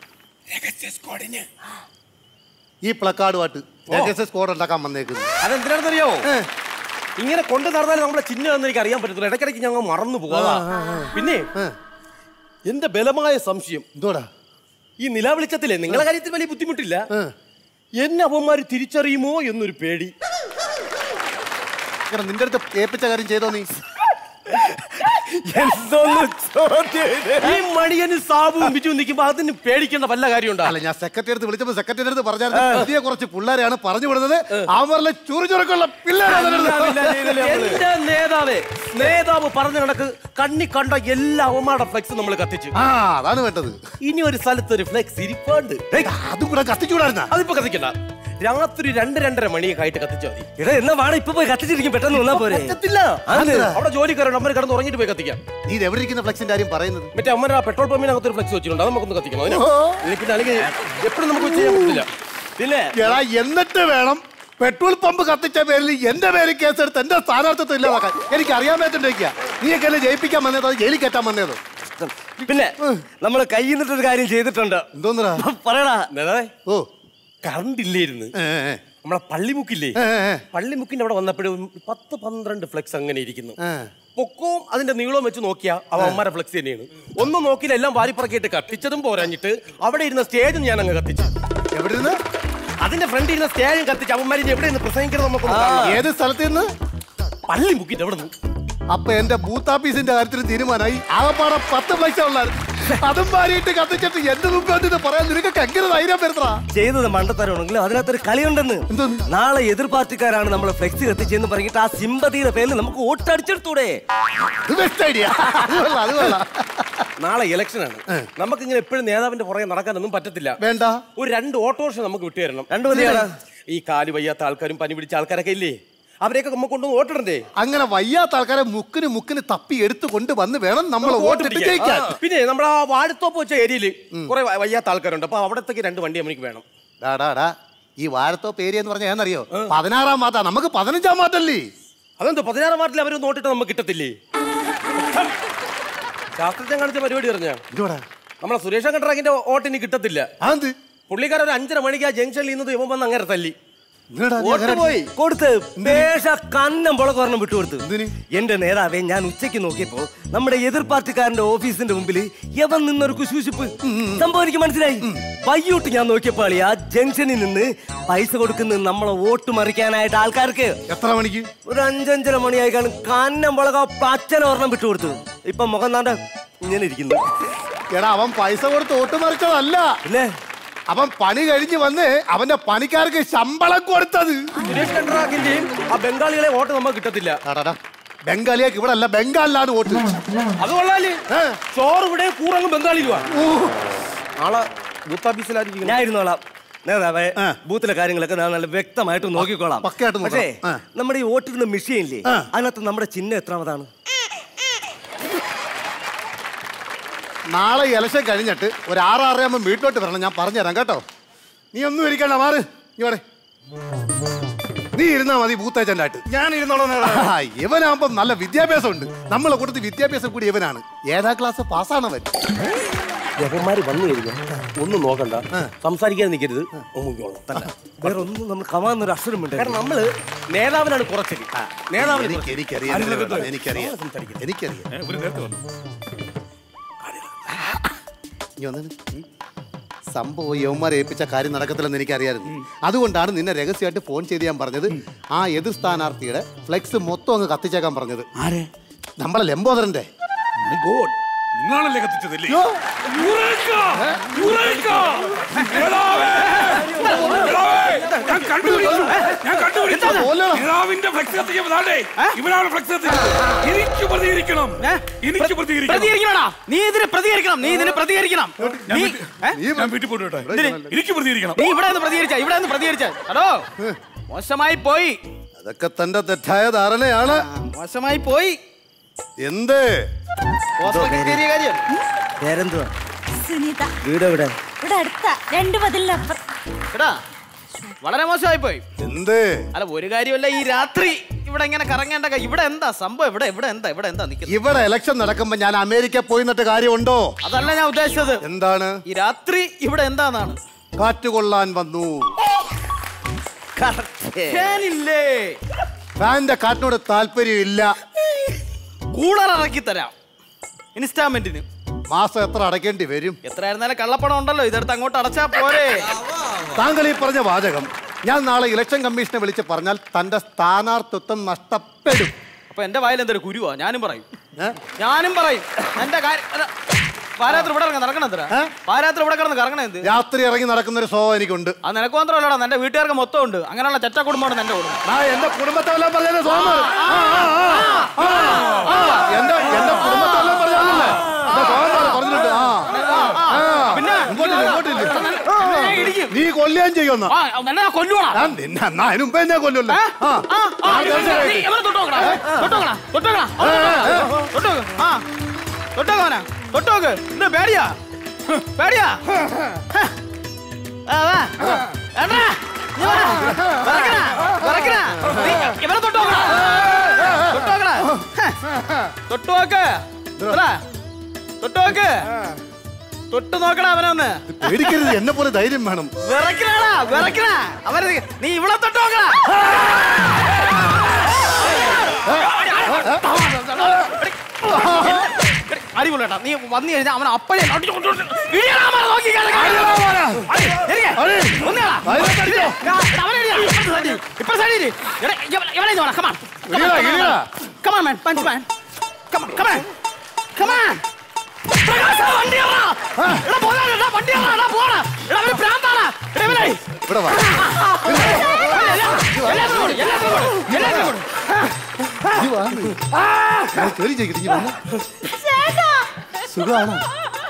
ഈ പ്ലക്കാർഡുമായിട്ട് രഹസ്യ സ്കോഡ് ഉണ്ടാക്കാൻ വന്നേക്കുന്നത് അതെന്തിനാണെന്നറിയാവോ ഇങ്ങനെ കൊണ്ടു നടന്നാലും നമ്മുടെ ചിഹ്നം എന്ന് എനിക്ക് അറിയാൻ പറ്റത്തില്ല ഇടയ്ക്കിടയ്ക്ക് ഞങ്ങൾ മറന്നു പോകാ പിന്നെ എന്റെ ബലമായ സംശയം എന്തോടാ ഈ നിലാവിളിച്ചത്തില്ലേ നിങ്ങളെ കാര്യത്തിൽ വലിയ ബുദ്ധിമുട്ടില്ല എന്നെ അവന്മാര് തിരിച്ചറിയുമോ എന്നൊരു പേടി ഇങ്ങനെ നിന്റെ അടുത്ത് ഏൽപ്പിച്ച കാര്യം ചെയ്തോ നീ എന്തോന്ന് ചോദ്യം ഇത്? ഈ മണിയനും സാബുവും ബിജു നിൽക്കുമ്പോ അതിന് പേടിക്കേണ്ട വല്ല കാര്യമുണ്ടോ അല്ല ഞാൻ സെക്രട്ടറി അടുത്ത് വിളിച്ചപ്പോ സെക്രട്ടറി അടുത്ത് പറഞ്ഞായിരുന്നു പുതിയ കുറച്ച് പിള്ളേരെയാണ് പറഞ്ഞു വിടുന്നത് അവരിലെ ചുറുചുറുക്കുള്ള പിള്ളേരാണ് എന്റെ നേതാവേ നേതാവ് പറഞ്ഞ കണക്ക് കണ്ണി കണ്ട എല്ലാ അവന്മാരുടെ ഫ്ലെക്സ് നമ്മൾ കത്തിച്ചു ആ അതാണ് വേണ്ടത് ഇനി ഒരു സ്ഥലത്ത് ഒരു ഫ്ലെക്സ് ഇരിപ്പുണ്ട് അതും കൂടെ കത്തിച്ചുകൂടായിരുന്ന അതിപ്പോ കത്തിക്കണ്ട രാത്രി രണ്ട് രണ്ടര മണിയൊക്കെ ആയിട്ട് കത്തിച്ചാൽ മതി എടാ എന്നാ വേണം ഇപ്പൊ പോയി കത്തിച്ചിരിക്കും പെട്ടെന്ന് വന്നാ പോരെ പറ്റത്തില്ല അതെന്താ? അവിടെ ജോലിക്കാരുണ്ട് അമ്മ കിടന്ന് ഉറങ്ങിട്ട് പോയി കത്തിക്കാം നീ ഇത് എവിടെ ഇരിക്കുന്ന ഫ്ലെക്സിന്റെ കാര്യം പറയുന്നത് മറ്റേ അമ്മ ആ പെട്രോൾ പമ്പിനകത്ത് ഒരു ഫ്ലെക്സ് വെച്ചിട്ടുണ്ട് അത് നമുക്കൊന്ന് കത്തിക്കണം അതിനാ? ഇനി പിന്നെ അല്ലെങ്കിൽ എപ്പോഴും നമുക്ക് ചെയ്യാൻ പറ്റില്ല പിന്നെ എടാ എന്നിട്ട് വേണം പെട്രോൾ പമ്പ് കത്തിച്ച പേരിൽ എന്റെ പേര് കേസെടുത്ത് എന്റെ സ്ഥാനാർത്ഥിത്വം ഇല്ലാതാക്കാൻ എനിക്ക് അറിയാൻ പറ്റുന്നിരിക്കുക നീയൊക്കെ എന്നെ ജയിപ്പിക്കാൻ വന്നത് അത് ജയിലിൽ കയറ്റാൻ വന്നത് പിന്നെ നമ്മൾ കയ്യിൽ നിന്നിട്ടൊരു കാര്യം ചെയ്തിട്ടുണ്ട് എന്തോന്നടാ പറയടാ ഓ കറണ്ട് ഇല്ലായിരുന്നു നമ്മളെ പള്ളിമുക്കില്ലേ പള്ളിമുക്കിന്റെ അവിടെ വന്നപ്പോഴും പത്ത് പന്ത്രണ്ട് ഫ്ലെക്സ് അങ്ങനെ ഇരിക്കുന്നു പൊക്കവും അതിന്റെ നീളവും വെച്ച് നോക്കിയാ അവ അമ്മമാരെ ഫ്ലെക്സ് തന്നെയാണ് ഒന്നും നോക്കിയില്ല എല്ലാം വാരിപ്പറക്കിയിട്ട് കത്തിച്ചതും പോരാഞ്ഞിട്ട് അവിടെ ഇരുന്ന സ്റ്റേജും ഞാൻ അങ്ങ് കത്തിച്ചു എവിടെ ഇരുന്ന് അതിന്റെ ഫ്രണ്ട് ഇരുന്ന സ്റ്റേജും കത്തിച്ച് അവന്മാരിന് എവിടെ നിന്ന് പ്രസംഗിക്കണം നമുക്ക് ഏത് സ്ഥലത്ത് നിന്ന് പള്ളിമുക്കിന്റെ അവിടെ നിന്ന് അപ്പൊ എന്റെ ബൂത്ത് ഓഫീസിന്റെ കാര്യത്തിൽ തീരുമാനമായി ആകപ്പാടെ പത്ത് പൈസ ഉള്ളായിരുന്നു അതും ഭാര്യയിട്ട് കത്തിച്ചിട്ട് എന്റെ മുമ്പ് വന്നിട്ട് പറയാൻ നിനക്കൊക്കെ എങ്ങനെ ധൈര്യം വരുത്തടാ ചെയ്തത് മണ്ടത്തരമാണെങ്കിലും അതിനകത്തൊരു കളിയുണ്ടെന്ന് നാളെ എതിർ പാർട്ടിക്കാരാണ് നമ്മളെ ഫ്ലെക്സ് കത്തിച്ചെന്ന് പറഞ്ഞിട്ട് ആ സിമ്പതിയുടെ പേരിൽ നമുക്ക് വോട്ട് അടിച്ചെടുത്തൂടെ നാളെ ഇലക്ഷൻ ആണ് നമുക്ക് ഇങ്ങനെ എപ്പോഴും നേതാവിന്റെ പുറകെ നടക്കാനൊന്നും പറ്റത്തില്ല വേണ്ട ഒരു രണ്ട് ഓട്ടോറിക്ഷ നമുക്ക് വിട്ടുതരണം രണ്ടു മതിയാണ് ഈ കാല് വയ്യാത്ത ആൾക്കാരും പനി പിടിച്ച ആൾക്കാരൊക്കെ ഇല്ലേ അവരെയൊക്കെ നമുക്ക് കൊണ്ടുവന്ന് വോട്ടിടണ്ടേ അങ്ങനെ വയ്യാത്ത ആൾക്കാരെ മുക്കിന് മുക്കിന് തപ്പി എടുത്തു കൊണ്ട് വന്ന് വേണം നമ്മൾ നമുക്ക് വോട്ടിട്ട് പിടിക്കാൻ. ജയിക്കാൻ ആ, പിന്നെ നമ്മുടെ ആ വാഴത്തോപ്പ് വെച്ച ഏരിയയില് കുറെ വ- വയ്യാത്ത ആൾക്കാരുണ്ട് അപ്പൊ അവിടത്തേക്ക് രണ്ട് വണ്ടി നമുക്ക് വേണം ഡാ, ഡാ, ഡാ. ഈ വാഴത്തോപ്പ് ഏരിയ എന്ന് പറഞ്ഞാൽ ഏന്നറിയോ പതിനാറാം മാറ്റാ നമുക്ക് പതിനഞ്ചാം മാറ്റല്ലേ അതെന്തോ പതിനാറാം വാർഡിൽ അവർ നോട്ടിട്ട് നമുക്ക് കിട്ടത്തില്ലേ ശാസ്ത്രജ്ഞൻ കാണിച്ച പരിപാടി പറഞ്ഞ നമ്മളെ സുരേഷ് കണ്ടറാക്കിന്റെ വോട്ടിന് കിട്ടത്തില്ല അതെന്ത് പുള്ളിക്കാരൻ ഒരു അഞ്ചര മണിക്ക് ആ ജംഗ്ഷനിൽ നിന്ന് ഇവൻ വന്ന് അങ്ങനെ തല്ലി എന്തിനെടാ നീ വോട്ട് അങ്ങനെ പോയി കൊടുത്ത് പേഷ കന്നം പുളകൊരെണ്ണം വിട്ടുകൊടുത്തു എന്റെ നേതാവെ ഞാൻ ഉച്ചയ്ക്ക് നോക്കിയപ്പോ നമ്മുടെ എതിർ പാർട്ടിക്കാരന്റെ ഓഫീസിന്റെ മുമ്പിൽ യവൻ നിന്നൊരു കുശുശിപ്പ് സംഭവം എനിക്ക് മനസ്സിലായി വയ്യോട്ട് ഞാൻ നോക്കിയപ്പോ ആ ജംഗ്ഷനിൽ നിന്ന് പൈസ കൊടുക്കുന്ന നമ്മളെ വോട്ട് മറിക്കാനായിട്ട് ആൾക്കാർക്ക് എത്ര മണിക്ക് ഒരു അഞ്ചഞ്ചര മണിയായി കാണും കന്നം പുളക പച്ചന ഒരെണ്ണം വിട്ടുകൊടുത്തു ഇപ്പൊ മുഖം നാണ്ട ഇങ്ങനെ ഇരിക്കുന്നു എടാ അവൻ പൈസ കൊടുത്ത് വോട്ട് മറിച്ചതല്ല ഇല്ലേ അവൻ പണി കഴിഞ്ഞ് വന്ന് അവന്റെ പണിക്കാർക്ക് ശമ്പളം കൊടുത്തത് സുരേഷ് കണ്ടറാക്കിന്റെയും ആ ബംഗാളികളെ വോട്ട് നമുക്ക് കിട്ടത്തില്ല ബംഗാളിയൊക്കെ ഇവിടെ അല്ല ബംഗാളിലാണ് വോട്ട് അത് കൊള്ളാല് ചോറ് ഇവിടെ കൂറങ്ങ് ബംഗാളിലുവാ നാളെ ബൂത്ത് ഓഫീസിലായിരിക്കും ഞാൻ ഇരുന്നോളാം നേതാവേ ബൂത്തിലെ കാര്യങ്ങളൊക്കെ ഞാൻ നല്ല വ്യക്തമായിട്ട് നോക്കിക്കോളാം പക്കയായിട്ട് നോക്കണം. പക്ഷേ ആ. നമ്മുടെ ഈ വോട്ടിടുന്ന മെഷീനില്ലേ അതിനകത്ത് നമ്മുടെ ചിഹ്നം എത്രാമതാണ് നാളെ ഇലക്ഷൻ കഴിഞ്ഞിട്ട് ഒരു ആറാറയാകുമ്പോൾ വീട്ടിലോട്ട് വരണം ഞാൻ പറഞ്ഞുതരാം കേട്ടോ നീ ഒന്നും ഇരിക്കണ്ട മാറ് നീ ഇവിടെ നീ ഇരുന്നാ മതി ബൂത്ത് ഏജന്റ് ആയിട്ട് ഞാൻ ഇരുന്നോളാം ആ, ഇവനാകുമ്പം നല്ല വിദ്യാഭ്യാസം ഉണ്ട് നമ്മളെ കൂട്ടത്തിൽ വിദ്യാഭ്യാസം കൂടി ഇവനാണ് ഏതാ ക്ലാസ് പാസ്സാണവൻ യവന്മാര് വന്നു കഴിഞ്ഞാൽ ഒന്നും നോക്കണ്ട സംസാരിക്കാൻ നിൽക്കരുത് ഒമ്മിക്കോളാം തന്നെ വേറെ ഒന്നും നമ്മൾ കമാന്നൊരു അക്ഷരം വേണ്ട കാരണം നമ്മള് നേതാവിനാണ് കുറച്ചത് നേതാവിന് എനിക്ക് എനിക്കറിയാം എനിക്കറിയാം എനിക്കറിയാം ഇനി വന്നേ. ഉം. സംഭവം യവന്മാരെ ഏൽപ്പിച്ച കാര്യം നടക്കത്തില്ലെന്ന് എനിക്കറിയായിരുന്നു അതുകൊണ്ടാണ് നിന്നെ രഹസ്യമായിട്ട് ഫോൺ ചെയ്ത് ഞാൻ പറഞ്ഞത് ആ എതിർ സ്ഥാനാർത്ഥിയുടെ ഫ്ലെക്സ് മൊത്തം അങ്ങ് കത്തിച്ചേക്കാൻ പറഞ്ഞത് നമ്മളെ ലംബോദരന്റെ നിങ്ങളല്ലേ കത്തിച്ചതല്ലേ യ്യോ. യുറേക്ക! യുറേക്ക! നേതാവേ! നേതാവേ! ഞാൻ കണ്ടുപിടിച്ചു ഞാൻ കണ്ടുപിടിച്ചു നേതാവിന്റെ ഫ്ലെക്സ് കത്തിക്കുമ്പോൾ ദാണ്ടേ, ഇവനാണ് ഫ്ലെക്സ് കത്തിച്ചത് എനിക്ക് പ്രതികരിക്കണം എനിക്ക് പ്രതികരിക്കണം പ്രതികരിക്കണോടാ നീ ഇതിന് പ്രതികരിക്കണം നീ ഇതിന് പ്രതികരിക്കണം ഞാൻ നീ വീട്ടിൽ- ഞാൻ വീട്ടിൽ പോയിട്ട് വരട്ടെ? എന്തിന്? എനിക്ക് പ്രതികരിക്കണം നീ ഇവിടെ നിന്ന് പ്രതികരിച്ച ഇവിടെ നിന്ന് പ്രതികരിച്ച ഹലോ മോശമായി പോയി അതൊക്കെ തന്റെ തെറ്റായ ധാരണയാണ് മോശമായി പോയി എന്ത് ഹോസ്പിറ്റലിൽ കയറിയ കാര്യം പേരെന്തുവാ സുനിത വീട് എവിടെ ഇവിടെ അടുത്ത രണ്ട് മതിലിനപ്പുറം എടാ വളരെ മോശമായി പോയി എന്ത് അല്ല ഒരു കാര്യമല്ല ഈ രാത്രി ഇവിടെ ഇങ്ങനെ കറങ്ങേണ്ട കാ- ഇവിടെ എന്താ സംഭവം ഇവിടെ ഇവിടെ എന്താ ഇവിടെ എന്താ നിൽക്കുന്നത് ഇവിടെ ഇലക്ഷൻ നടക്കുമ്പോ ഞാൻ അമേരിക്ക പോയി നിന്നിട്ട് കാര്യമുണ്ടോ അതല്ല ഞാൻ ഉദ്ദേശിച്ചത് എന്താണ് ഈ രാത്രി ഇവിടെ എന്താന്നാണ് കാറ്റ് കൊള്ളാൻ വന്നു ഫാനില്ലേ ഫാന്റെ കാറ്റിനോട് താല്പര്യം ഇല്ല കൂളർ ഇറക്കി തരാം ഇൻസ്റ്റാൾമെന്റിന് മാസം എത്ര അടയ്ക്കേണ്ടി വരും എത്ര ആയിരുന്നാലും കള്ളപ്പണം ഉണ്ടല്ലോ ഇതെടുത്ത് അങ്ങോട്ട് അടച്ചാ പോരെ താങ്കൾ ഈ പറഞ്ഞ വാചകം ഞാൻ നാളെ ഇലക്ഷൻ കമ്മീഷനെ വിളിച്ച് പറഞ്ഞാൽ തന്റെ സ്ഥാനാർത്ഥിത്വം നഷ്ടപ്പെടും അപ്പൊ എന്റെ വായിൽ എന്തൊരു കുരുവാ ഞാനും പറയും ഞാനും പറയും എന്റെ കാര്യം അല്ല, പാരാത്രി ഇവിടെ ഇറങ്ങി നടക്കണം എന്തിനാ പാരാത്രി ഇവിടെ കിടന്ന് കറങ്ങണ എന്ത് രാത്രി ഇറങ്ങി നടക്കുന്ന ഒരു സ്വഭാവം എനിക്കുണ്ട് അത് നിനക്ക് മാത്രമല്ലടാ എന്റെ വീട്ടുകാർക്ക് മൊത്തം ഉണ്ട് അങ്ങനെയുള്ള ചെറ്റ കുടുംബമാണ് എന്റെ കുടുംബം ആ എന്റെ കുടുംബത്തെല്ലാം പറഞ്ഞത് സോമർ ആ, ആ, ആ, ആ, ആ, എന്റെ എന്റെ കുടുംബത്തെല്ലാം പറഞ്ഞല്ലേ എന്റെ സോമർ പറഞ്ഞിട്ടുണ്ട് ആ ആ, പിന്നെ ഇങ്ങോട്ടില്ല ഇങ്ങോട്ടില്ല ഞാൻ ഇടിക്കും. നീ കൊല്ലുകയും ചെയ്യുന്ന ആ, എന്നെ ഞാൻ കൊല്ലുവാടാ ഞാൻ നിന്നെ എന്നാ അതിന് മുമ്പേ എന്നെ കൊല്ലുമല്ലോ ആ ആ, ആ, ഞാൻ ഇവനെ തീർച്ചയായിട്ടും. ഇവനെ തൊട്ടുനോക്കടാ. തൊട്ടുനോക്കടാ, തൊട്ടുനോക്കടാ. അവനെ തൊട്ടുനോക്ക്. ആ, തൊട്ടുനോക്ക് അവനെ. തൊട്ടുനോക്ക്. എന്ത് പേടിയാ പേടിയാ ഹ. ആ, വാ. ഏട്ടാ, നീ വാ. വിറക്കണ, വിറക്കണ. നീ ഇവനെ തൊട്ട് നോക്കണ. തൊട്ട് നോക്കണ. ഹെ. തൊട്ട് നോക്ക്. ഇവനെ. തൊട്ട് നോക്ക്. തൊട്ട് നോക്കണ അവനെ ഒന്ന് പേടിക്കരുത് എന്നെ പോലെ ധൈര്യം വേണം വിറക്കണാ വിറക്കണ അവന് നീ ഇവിടെ തൊട്ട് നോക്കണ അടിപൊളിയാട്ടാ നീ വന്നു കഴിഞ്ഞാൽ അവൻ അപ്പഴേ അടിച്ച് കൊണ്ടുവന്ന് ഇടിയടാ മോനെ, നോക്കി കിടക്ക്. അടി, എറിയ. ഒന്നുകളാ. എടാ, അവനെ ഇടിയാ. ഇപ്പുറത്തെ side ഇരി. ഇപ്പുറത്തെ side ഇരി. എടാ, ഇവ- ഇവനെ ഇത് വേണം. Come on. Come on, ഇടിയടാ, come on, ഇടിയടാ. Come on, man. Punch, man. Come on, come on. Come on. പ്രകാശ, വണ്ടി ഇറങ്ങാ. എടാ, പോടാ, എടാ, വണ്ടി ഇറങ്ങാ. എടാ, പോടാ. എടാ, അവന് ഭ്രാന്താണ്. എടാ, ഇവനെ. ഇവിടെ വാ എല്ലാത്തിനും കൊടു, എല്ലാത്തിനും കൊടു, എല്ലാത്തിനും കൊടു. ഇനി വാ നീ. ഞാൻ കേറി ചെയ്തിട്ട് ഇനി വന്ന് സുഖമാണ്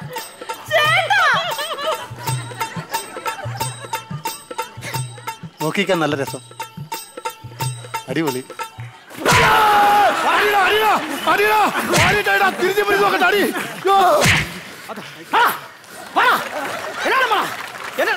നോക്കിക്കാൻ നല്ല രസം അടിപൊളി തിരിച്ചു പിടിച്ച് നോക്കട്ടെ അടി യ്യോ. വാ, വാ. എല്ലാവരും വാ. എല്ലാ-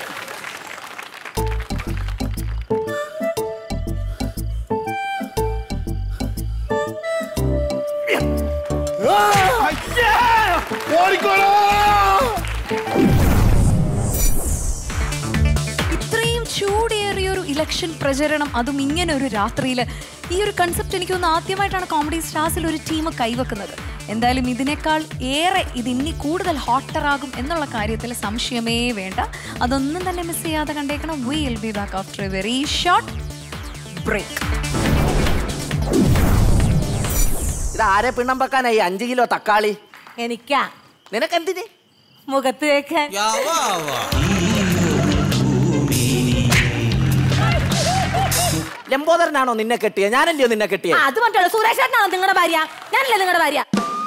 ഇത്രയും ചൂടേറിയ ഒരു ഇലക്ഷൻ പ്രചരണം അതും ഇങ്ങനെ ഒരു രാത്രിയിൽ ഈ ഒരു കൺസെപ്റ്റ് എനിക്ക് തോന്നുന്നു ആദ്യമായിട്ടാണ് കോമഡി സ്റ്റാർസിൽ ഒരു ടീം കൈവെക്കുന്നത് എന്തായാലും ഇതിനേക്കാൾ ഏറെ ഇത് ഇനി കൂടുതൽ ഹോട്ടറാകും എന്നുള്ള കാര്യത്തിൽ സംശയമേ വേണ്ട അതൊന്നും തന്നെ മിസ് ചെയ്യാതെ കണ്ടേക്കണം will be back after a very short break ഇത് ആരെ പിണ്ണം വെക്കാനായി അഞ്ചു കിലോ തക്കാളി എനിക്കാ നിനക്കെന്തിന് മുഖത്ത് വെക്കാൻ ലംബോദരനാണോ നിന്നെ കെട്ടിയ ഞാനല്ലയോ നിന്നെ കെട്ടിയ ആ, അത് മറ്റുള്ള സുരേഷ് ചേട്ടനാണോ നിങ്ങളുടെ ഭാര്യ ഞാനല്ലേ നിങ്ങളുടെ ഭാര്യ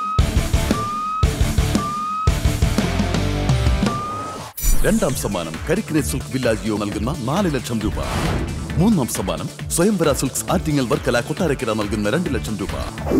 രണ്ടാം സമ്മാനം കരിക്കിനെ സിൽക്ക് വില്ലാജിയോ നൽകുന്ന നാല് ലക്ഷം രൂപ മൂന്നാം സമ്മാനം സ്വയംവര സിൽക്സ് ആറ്റിങ്ങൽ വർക്കല കൊട്ടാരക്കര നൽകുന്ന രണ്ട് ലക്ഷം രൂപ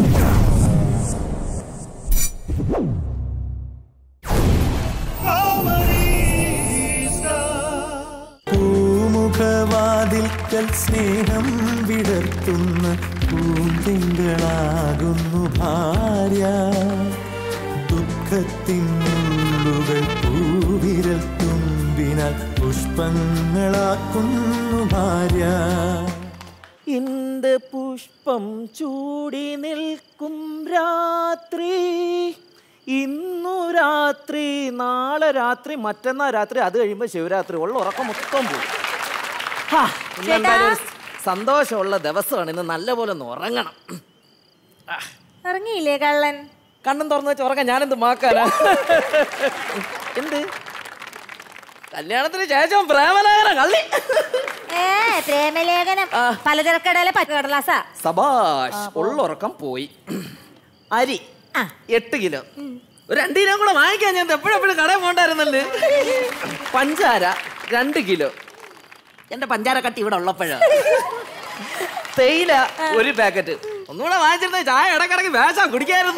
പൂമുഖവാതിൽക്കൽ സ്നേഹം വിടർത്തുന്ന പൂന്തിങ്കളാകുന്നു ഭാര്യ ദുഃഖത്തിൻ മുള്ളുകൾ പൂവിരൽ തുമ്പിനാൽ പുഷ്പങ്ങളാക്കുന്നു ഭാര്യ ഇന്ത് പുഷ്പം ചൂടി നിൽക്കും രാത്രി ഇന്നു രാത്രി നാളെ രാത്രി മറ്റന്നാ രാത്രി അത് കഴിയുമ്പോൾ ശിവരാത്രി ഉള്ള ഉറക്കം മൊത്തം പോകും ഹാ, ഇന്ന് എന്തായാലും ഒരു സന്തോഷമുള്ള ദിവസമാണ് ഇന്ന് നല്ലപോലെ ഒന്ന് ഉറങ്ങണം ഇറങ്ങിയില്ലേ കള്ളൻ കണ്ണും തുറന്നു വെച്ച് ഉറങ്ങാൻ ഞാനെന്ത് മാക്കാനാ എന്ത് കല്യാണത്തിന് ശേഷം പ്രേമലേഖന കള്ളി ഏ പ്രേമലേഖനം പലചരക്കടയിലെ പച്ചക്കടലാസാ സബാഷ് ഉള്ള ഉറക്കം പോയി അരി എട്ട് കിലോ ഒരു രണ്ട് കിലോ കൂടെ വാങ്ങിക്കാൻ ഞാൻ എപ്പോഴെപ്പോഴും കടയിൽ പോണ്ടായിരുന്നല്ലേ പഞ്ചാര രണ്ട് കിലോ എന്റെ പഞ്ചാര കട്ടി ഇവിടെ ഉള്ളപ്പോഴാ തേയില ഒരു പാക്കറ്റ് ഒന്നുകൂടെ വാങ്ങിച്ചിരുന്ന ചായ ഇടക്കിടക്ക് വേഷ കുടിക്കായിരുന്നു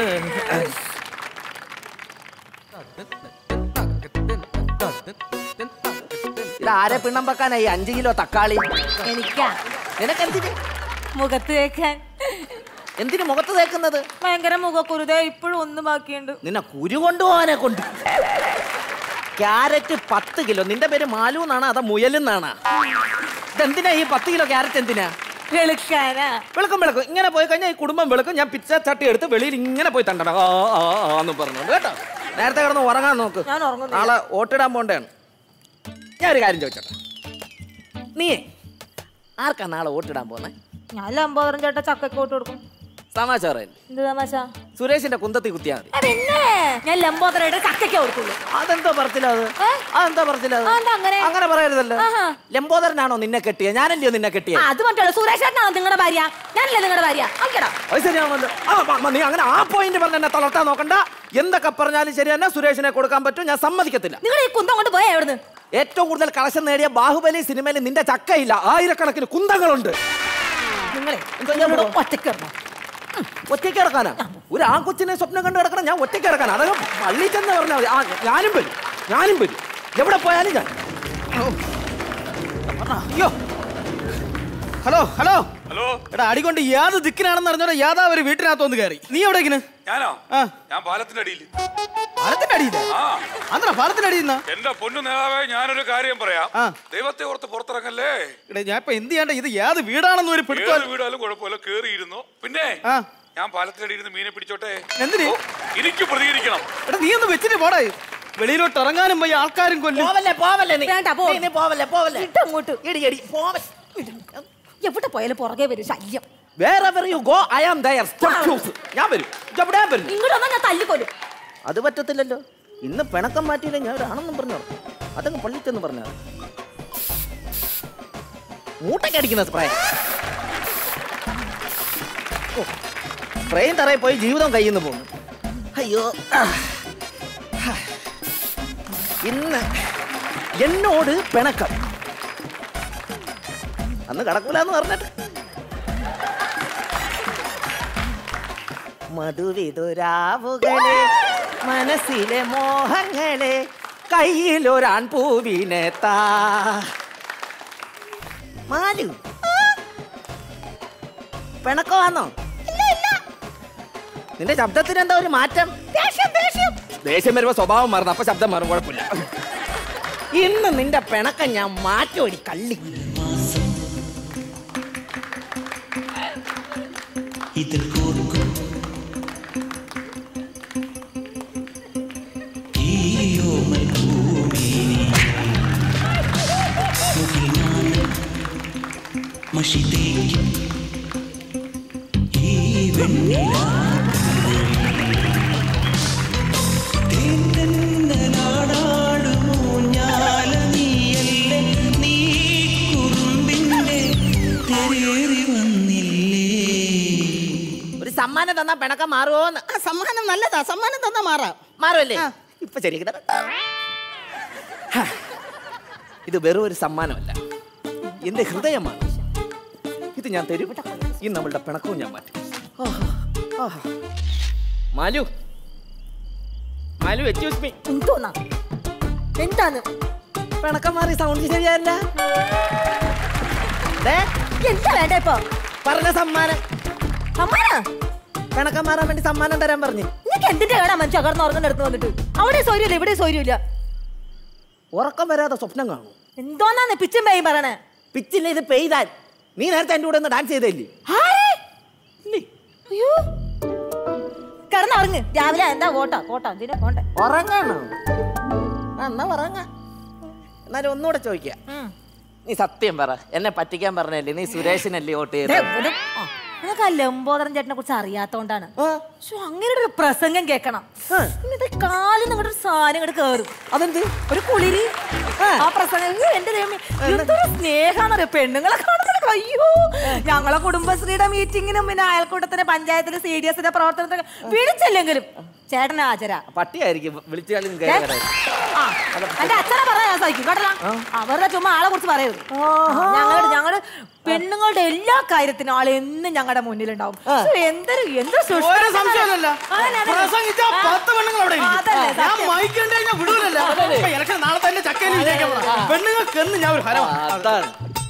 ഇത് ആരെ പിണ്ണം വെക്കാനായി അഞ്ച് കിലോ തക്കാളി എനിക്കാ നിനക്കെന്തിന് മുഖത്ത് വെക്കാൻ എന്തിനു മുഖത്ത് തേക്കുന്നത് ഭയങ്കര മുഖക്കുരുതേ ഇപ്പോഴും ഒന്ന് ബാക്കിയുണ്ട് നിന്നെ കുരു കൊണ്ടുപോകാനെ കൊണ്ട് ക്യാരറ്റ് പത്ത് കിലോ നിന്റെ പേര് മാലു എന്നാണ് അതാ മുയലെന്നാണ് ഇതെന്തിനാ ഈ പത്ത് കിലോ ക്യാരറ്റ് എന്തിനാ വെളുക്കാനാ വെളുക്കും വെളുക്കും ഇങ്ങനെ പോയി കഴിഞ്ഞാൽ ഈ കുടുംബം വെളുക്കും ഞാൻ പിച്ച ചട്ടി എടുത്ത് വെളിയിൽ ഇങ്ങനെ പോയി തണ്ടണം ആ ആ ആ എന്ന് പറഞ്ഞോണ്ട് കേട്ടോ നേരത്തെ കിടന്ന് ഉറങ്ങാൻ നോക്ക് ഞാൻ ഉറങ്ങുന്നില്ല. നാളെ വോട്ടിടാൻ പോണ്ടേണ് ഞാൻ ഒരു കാര്യം ചോദിച്ചോട്ടെ നീ ആർക്കാ നാളെ വോട്ടിടാൻ പോന്നെ ഞാൻ ലംബോദരം ചേട്ടാ ചക്കയ്ക്ക് പോട്ട് കൊടുക്കും സമാചാരം എന്ത് തമാശ സുരേഷിന്റെ കുന്തത്തി കുത്തിയാ മതി പിന്നെ ഞാൻ ലംബോദരയുടെ ചക്കയ്ക്ക് കൊടുക്കുള്ളൂ അതെന്തോ പറച്ചില്ല അത് അതെന്തോ പറച്ചില്ല അത്? അതെന്താ അങ്ങനെ അങ്ങനെ പറയരുതല്ലോ ആഹാ. ലംബോദരനാണോ നിന്നെ കെട്ടിയ ഞാനല്ലയോ നിന്നെ കെട്ടിയ ആ, അത് മറ്റുള്ള സുരേഷ് ചേട്ടനാണോ നിങ്ങളുടെ ഭാര്യ ഞാനല്ലേ നിങ്ങളുടെ ഭാര്യ ഓക്കെടാ അത് ശരിയാണല്ലോ ആ, മ, മ, നീ അങ്ങനെ ആ പോയിന്റ് പറഞ്ഞ എന്നെ തളർത്താൻ നോക്കണ്ട എന്തൊക്കെ പറഞ്ഞാലും ശരി തന്നെ സുരേഷിനെ കൊടുക്കാൻ പറ്റും ഞാൻ സമ്മതിക്കത്തില്ല നിങ്ങൾ ഈ കുന്തം കൊണ്ട് പോയാ എവിടുന്ന് ഏറ്റവും കൂടുതൽ കളക്ഷൻ നേടിയ ബാഹുബലി സിനിമയിൽ നിന്റെ ചക്കയില്ല ആയിരക്കണക്കിന് കുന്തങ്ങളുണ്ട് നിങ്ങളെ എന്താ ഞാൻ ഇവിടെ ഒറ്റയ്ക്ക് ഇറങ്ങും. ഒറ്റയ്ക്ക് കിടക്കാനാ ഒരു ആൺകൊച്ചിനെ സ്വപ്നം കണ്ടു കിടക്കണം ഞാൻ ഒറ്റയ്ക്ക് കിടക്കാനാ അതൊക്കെ പള്ളി ചെന്ന് പറഞ്ഞാൽ മതി ആ ഞാനും വരും ഞാനും വരും എവിടെ പോയാലും ഞാൻ അയ്യോ ഹലോ ഹലോ ഹലോ എടാ അടികൊണ്ട് യാത് ദിക്കിനാണെന്ന് അറിഞ്ഞോടെ യാതാ ഒരു വീട്ടിനകത്ത് വന്ന് കയറി നീ എവിടെ ഇങ്ങനെ ഞാനോ ആ ഞാൻ പാലത്തിന്റെ അടിയിൽ പാലത്തിന്റെ അടിയില്ല ആ അന്നാ പാലത്തിന്റെ അടിയിൽ നിന്നാ എന്റെ പൊന്നു നേതാവേ ഞാനൊരു കാര്യം പറയാം ആ. ദൈവത്തെ ഓർത്ത് പുറത്തിറങ്ങല്ലേ എടാ ഞാൻ ഇപ്പൊ എന്ത് ചെയ്യണ്ട ഇത് യാത് വീടാണെന്ന് ഒരു ഏത് പിടുത്തം വീടാലും കുഴപ്പമില്ല കേറിയിരുന്നു പിന്നെ ആ ഞാൻ പാലത്തിന്റെ അടിയിൽ നിന്ന് മീനെ പിടിച്ചോട്ടെ എന്തിന് ഓ, എനിക്ക് പ്രതികരിക്കണം എടാ നീ ഒന്ന് വെച്ചിട്ട് പോടാ വെളിയിലോട്ട് ഇറങ്ങാനും പോയി ആൾക്കാരും കൊല്ലും പോവല്ലേ പോവല്ലേ നീ വേണ്ട, പോ. നീ, നീ പോവല്ലേ പോവല്ലേ അങ്ങോട്ട് എടി എടി പോവല്ലേ എവിടെ പോയാലും പുറകെ വരും ശല്യം വേറെ you go I am there ഞാൻ വരും എവിടെ വരും ഇങ്ങോട്ട് വന്നാൽ ഞാൻ തല്ലിക്കൊല്ലും അത് പറ്റത്തില്ലല്ലോ ഇന്ന് പിണക്കം മാറ്റിയില്ല ഞാൻ ഒരാണെന്നും പറഞ്ഞോ അതങ്ങ് പള്ളിച്ചെന്ന് പറഞ്ഞ മൂട്ടയ്ക്ക് അടിക്കുന്ന സ്പ്രേ സ്പ്രേയും തറയിൽ പോയി ജീവിതം കയ്യിൽ നിന്ന് പോകുന്നു അയ്യോ ആ. ഇന്ന് എന്നോട് പിണക്കം അന്ന് കടക്കൂലെന്ന് പറഞ്ഞിട്ട് മധുവിതുരാവുകളെ മനസ്സിലെ മോഹങ്ങളെ കയ്യിലൊരാൺ പൂവിനെ താ മാലു പിണക്കമാണോ നിന്റെ ശബ്ദത്തിന് എന്താ ഒരു മാറ്റം ദേഷ്യം വരുമ്പോ സ്വഭാവം മാറുന്നു അപ്പൊ ശബ്ദം മാറും കുഴപ്പമില്ല ഇന്ന് നിന്റെ പിണക്കം ഞാൻ മാറ്റോടി കള്ളി ഇതിൽ കോർക്കും ഈയോമൽ ഭൂമിനി മുകിൽമാനം മഷി തേക്കും ഈ വെണ്ണില നാടാടുമോ ഞാല നീയല്ലേ നീ കുറുമ്പിന്റെ തെരേറി വന്നില്ലേ ഒരു സമ്മാനം തന്നാ പിണക്കം മാറുമോന്ന് സമ്മാനം നല്ലതാ സമ്മാനം തന്നാ മാറാം മാറുമല്ലേ ഇപ്പൊ ശരി ഇത് വെറും ഒരു സമ്മാനമല്ല എന്റെ ഹൃദയമാണ് ഇത് ഞാൻ തരും ഈ നമ്മളുടെ പിണക്കവും ഞാൻ മാറ്റും ആഹാ, ആഹാ. മാലു മാലു എക്സ്ക്യൂസ് മീ എന്തോന്നാ എന്താണ് പിണക്കം മാറി സൗണ്ട് ശരിയല്ല ദേ, എന്താ വേണ്ട ഇപ്പൊ പറഞ്ഞ സമ്മാനം സമ്മാനം പിണക്കം മാറാൻ വേണ്ടി സമ്മാനം തരാൻ പറഞ്ഞു നിനക്ക് എന്തിന്റെ കേടാ മനുഷ്യ അകർന്ന് ഉറങ്ങുന്ന അടുത്ത് വന്നിട്ട് അവിടെ സൗര്യമില്ല ഇവിടെ സൗര്യമില്ല ഉറക്കം വരാതെ സ്വപ്നം കാണും എന്തോന്നാന്ന് പിച്ചും പേയും പറയണേ പിച്ചില്ല ഇത് പെയ്താൻ നീ നേരത്തെ എന്റെ കൂടെ ഒന്ന് ഡാൻസ് ചെയ്തല്ലേ അയ്യോ കിടന്നുറങ്ങ് രാവിലെ എന്താ ഓട്ടാ ഓട്ടാ എന്തിനാ പോണ്ടേ ഉറങ്ങാണോ ആ, എന്നാ ഉറങ്ങ എന്നാലും ഒന്നുകൂടെ ചോദിക്കാം നീ സത്യം പറ എന്നെ പറ്റിക്കാൻ പറഞ്ഞല്ലേ നീ സുരേഷിനല്ലേ വോട്ട് ദേ, ചെയ്തത് ഒരു- ആ, നിനക്ക് ആ ലംബോദരൻ ചേട്ടനെ കുറിച്ച് അറിയാത്തോണ്ടാണ് ശ്ശോ, അങ്ങനെ ഒരു പ്രസംഗം കേക്കണം എന്നിട്ട് കാലിൽ നിങ്ങളുടെ ഒരു സാധനം ഇങ്ങോട്ട് കേറും അതെന്ത് ഒരു കുളിരി ആ പ്രസംഗം അയ്യോ, എന്റെ ദൈവമേ എന്തൊരു സ്നേഹാന്നറിയോ പെണ്ണുങ്ങളെ കാണുമ്പോൾ അയ്യോ ഞങ്ങളെ കുടുംബശ്രീയുടെ മീറ്റിങ്ങിനും പിന്നെ അയൽക്കൂട്ടത്തിന്റെ പഞ്ചായത്തിലെ സി ഡി എസിന്റെ പ്രവർത്തനത്തിന് വിളിച്ചില്ലെങ്കിലും ചേട്ടൻ ഹാജരാ പട്ടിയായിരിക്കും വിളിച്ചാലും ഏ? കയറി വരാൻ. ആ, എന്റെ അച്ഛനെ പറഞ്ഞാൽ ഞാൻ സഹിക്കും കേട്ടല്ല അവരുടെ ചുമ്മാ ആളെ കുറിച്ച് പറയരുത് ഞങ്ങളുടെ ഞങ്ങള് പെണ്ണുങ്ങളുടെ എല്ലാ കാര്യത്തിനും ആൾ എന്നും ഞങ്ങളുടെ മുന്നിലുണ്ടാവും ശ്ശോ, എന്തൊരു എന്തൊരു സൃഷ്ടി. ഒരു സംശയമില്ലല്ലോ അതന്നെ, അതന്നെ. പ്രസംഗിച്ചാ ആ. പത്ത് പെണ്ണുങ്ങൾ അവിടെ ആ, അതല്ലേ, ഇരിക്കും. ഞാൻ സത്യം. മൈക്കണ്ട് കഴിഞ്ഞാൽ വിടൂലല്ലോ ഇപ്പൊ ഇലക്ഷൻ നാളെ തന്നെ ചക്കയിൽ വിജയിക്കാൻ പോണ പെണ്ണുങ്ങൾക്ക് എന്ന് ഞാൻ ഒരു ഫലം അതാണ്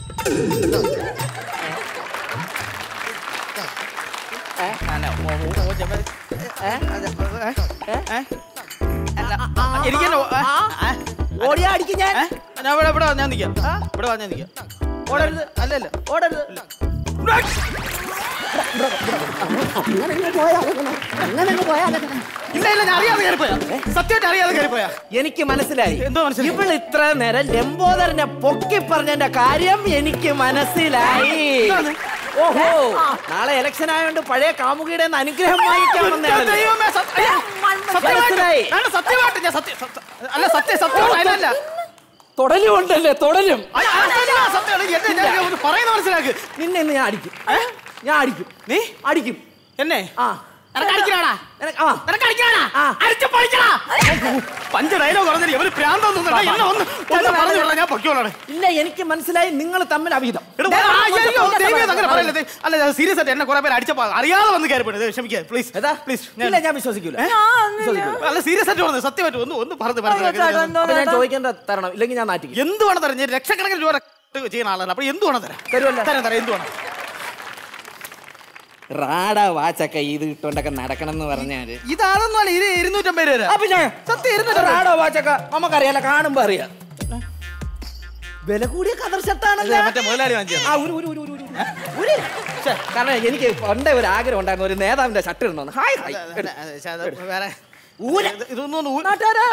ഏ? അല്ല, ഓ, ഓ, ഓ, ജപ- ഏ? ഏ? ഏ? എനിക്ക് ഓടിയാ അടിക്കും ഞാൻ ഞാൻ ഇവിടെ ഇവിടെ വാ, ഞാൻ നിൽക്കാം ഇവിടെ വാ, ഞാൻ നിൽക്കാം ഓടരുത് അല്ലല്ല ഓടരുത് ഇല്ല ഇല്ല ഞാൻ അറിയാതെ കയറിപ്പോയാ സത്യമായിട്ട് അറിയാതെ കയറിപ്പോയാ എനിക്ക് മനസ്സിലായി എന്തോ മനസ്സിലായി ഇവൾ ഇത്ര നേരം ലംബോദരനെ പൊക്കി പറഞ്ഞതിന്റെ കാര്യം എനിക്ക് മനസ്സിലായി ഓഹോ നാളെ ഇലക്ഷൻ ആയതുകൊണ്ട് പഴയ കാമുകിയുടെ കയ്യിന്ന് അനുഗ്രഹം വാങ്ങിക്കാൻ വന്നയാളല്ലേ? ദൈവമേ, സത്യ- അയ്യോ, സത്യമായിട്ട് മനസ്സിലായി. വേണ്ട, സത്യമായിട്ട് ഞാൻ സത്യം സത്യം- അല്ല സത്യം സത്യമായിട്ട് അല്ലല്ല തൊടലും ഉണ്ടല്ലേ തൊടലും അയ്യ, അതല്ല, സത്യമാണ്. എന്നെ ഞാൻ ഒന്ന് പറയുന്ന മനസ്സിലാക്ക് നിന്നെ ഇന്ന് ഞാൻ അടിക്കും ഞാൻ അടിക്കും നീ അടിക്കും എന്നെ ആ നിനക്ക് അടിക്കണാടാ ആ നിനക്ക് അടിക്കണാടാ അടിച്ച് പൊളിക്കടാ പഞ്ച് ഡയലോഗ് പറഞ്ഞില്ല ഇവര് പ്രാന്തം എന്നെ ഒന്ന് ഒന്ന് പറഞ്ഞു വിടാ ഞാൻ പൊക്കിയോളാണ് ഇല്ല എനിക്ക് മനസ്സിലായി നിങ്ങൾ തമ്മിൽ അവിഹിതം അങ്ങനെ പറയല്ലേ ദേ, അല്ല സീരിയസ് ആയിട്ട് എന്നെ കുറെ പേര് അടിച്ചപ്പോ അറിയാതെ വന്ന് കയറിപ്പോയി ക്ഷമിക്കുക പ്ലീസ് പ്ലീസ് ഇല്ല ഞാൻ വിശ്വസിക്കൂല അല്ല സീരിയസ് ആയിട്ട് പറഞ്ഞു സത്യമായിട്ട് ഒന്ന് ഒന്ന് പറഞ്ഞു അപ്പൊ ഞാൻ ചോദിക്കേണ്ട തരണം ഇല്ലെങ്കിൽ ഞാൻ നാട്ടിക്കും എന്ത് വേണം തരം ഞാൻ ലക്ഷക്കണക്കിന് രൂപ ചെയ്യുന്ന ആളല്ല അപ്പൊ എന്ത് വേണം തരാം തരുമല്ലോ തരാം തരാം എന്ത് വേണം റാഡ വാച്ചൊക്കെ ഇത് ഇട്ടോണ്ടൊക്കെ നടക്കണം എന്ന് പറഞ്ഞാല് ഇതാണെന്നല്ല ഇത് ഇരുന്നൂറ്റമ്പത് രൂപ അപ്പൊ ഞാൻ സത്യം ഇരുന്നിട്ട് റാഡോ വാച്ചൊക്കെ നമുക്കറിയാലോ കാണുമ്പോ അറിയാം വില കൂടിയ കതർ ഷർട്ടാണല്ലോ മറ്റേ മുതലാളി വാങ്ങിച്ചത് ആ, ഒരു, ഒരു, ഒരു, ഒരു, ഒരു. ഒരു. ശ്ശെ, കാരണം എനിക്ക് പണ്ടേ ഒരു ആഗ്രഹം ഉണ്ടായിരുന്നു ഒരു നേതാവിന്റെ ഷർട്ട് ഇടണമെന്ന് ഹായ് ഹായ് എടു. വേറെ ഊര. ഇതൊന്നും ഊ- നാട്ടുകാരാ.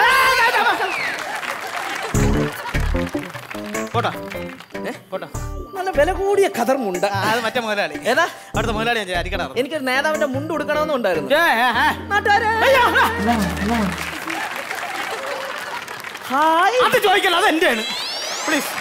പോട്ടോ ഏ പോട്ടോ നല്ല വില കൂടിയ കതർ മുണ്ട് ആ, അത് മറ്റേ മുതലാളി ഏതാ അവിടുത്തെ മുതലാളി ഞാൻ അരിക്കട എനിക്കൊരു നേതാവിന്റെ മുണ്ട് കൊടുക്കണമെന്നുണ്ടായിരുന്നു ഹായ് അത് ചോദിക്കല്ല അത് എന്റെയാണ് പ്ലീസ്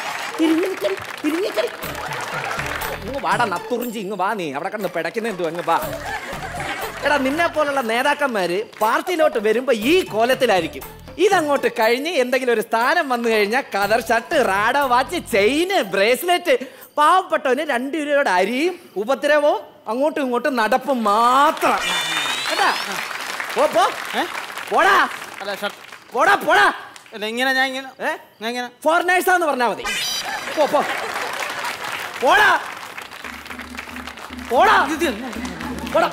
ഇങ്ങ് വാടാ നത്തുറിഞ്ചി ഇങ്ങ് വാ നീ അവിടെ കണ്ട് പിടയ്ക്കുന്ന എന്തു അങ്ങ് വാ എടാ നിന്നെ പോലുള്ള നേതാക്കന്മാര് പാർട്ടിയിലോട്ട് വരുമ്പോ ഈ കോലത്തിലായിരിക്കും ഇതങ്ങോട്ട് കഴിഞ്ഞ് എന്തെങ്കിലും ഒരു സ്ഥാനം വന്നു കഴിഞ്ഞാൽ khaddar shirt Rado watch chain bracelet പാവപ്പെട്ടവന് രണ്ട് രൂപയുടെ അരിയും ഉപദ്രവവും അങ്ങോട്ടും ഇങ്ങോട്ടും നടപ്പും മാത്രം കേട്ടാ പോ പോ ഏ? പോടാ അല്ല ഷർട്ട് പോടാ പോടാ അല്ല ഇങ്ങനെ ഞാൻ ഇങ്ങനെ ഏ ഞാൻ ഇങ്ങനെ ഫോറിനേഴ്സാന്ന് പറഞ്ഞാ മതി പോ പോ പോടാ പോടാ പോടാ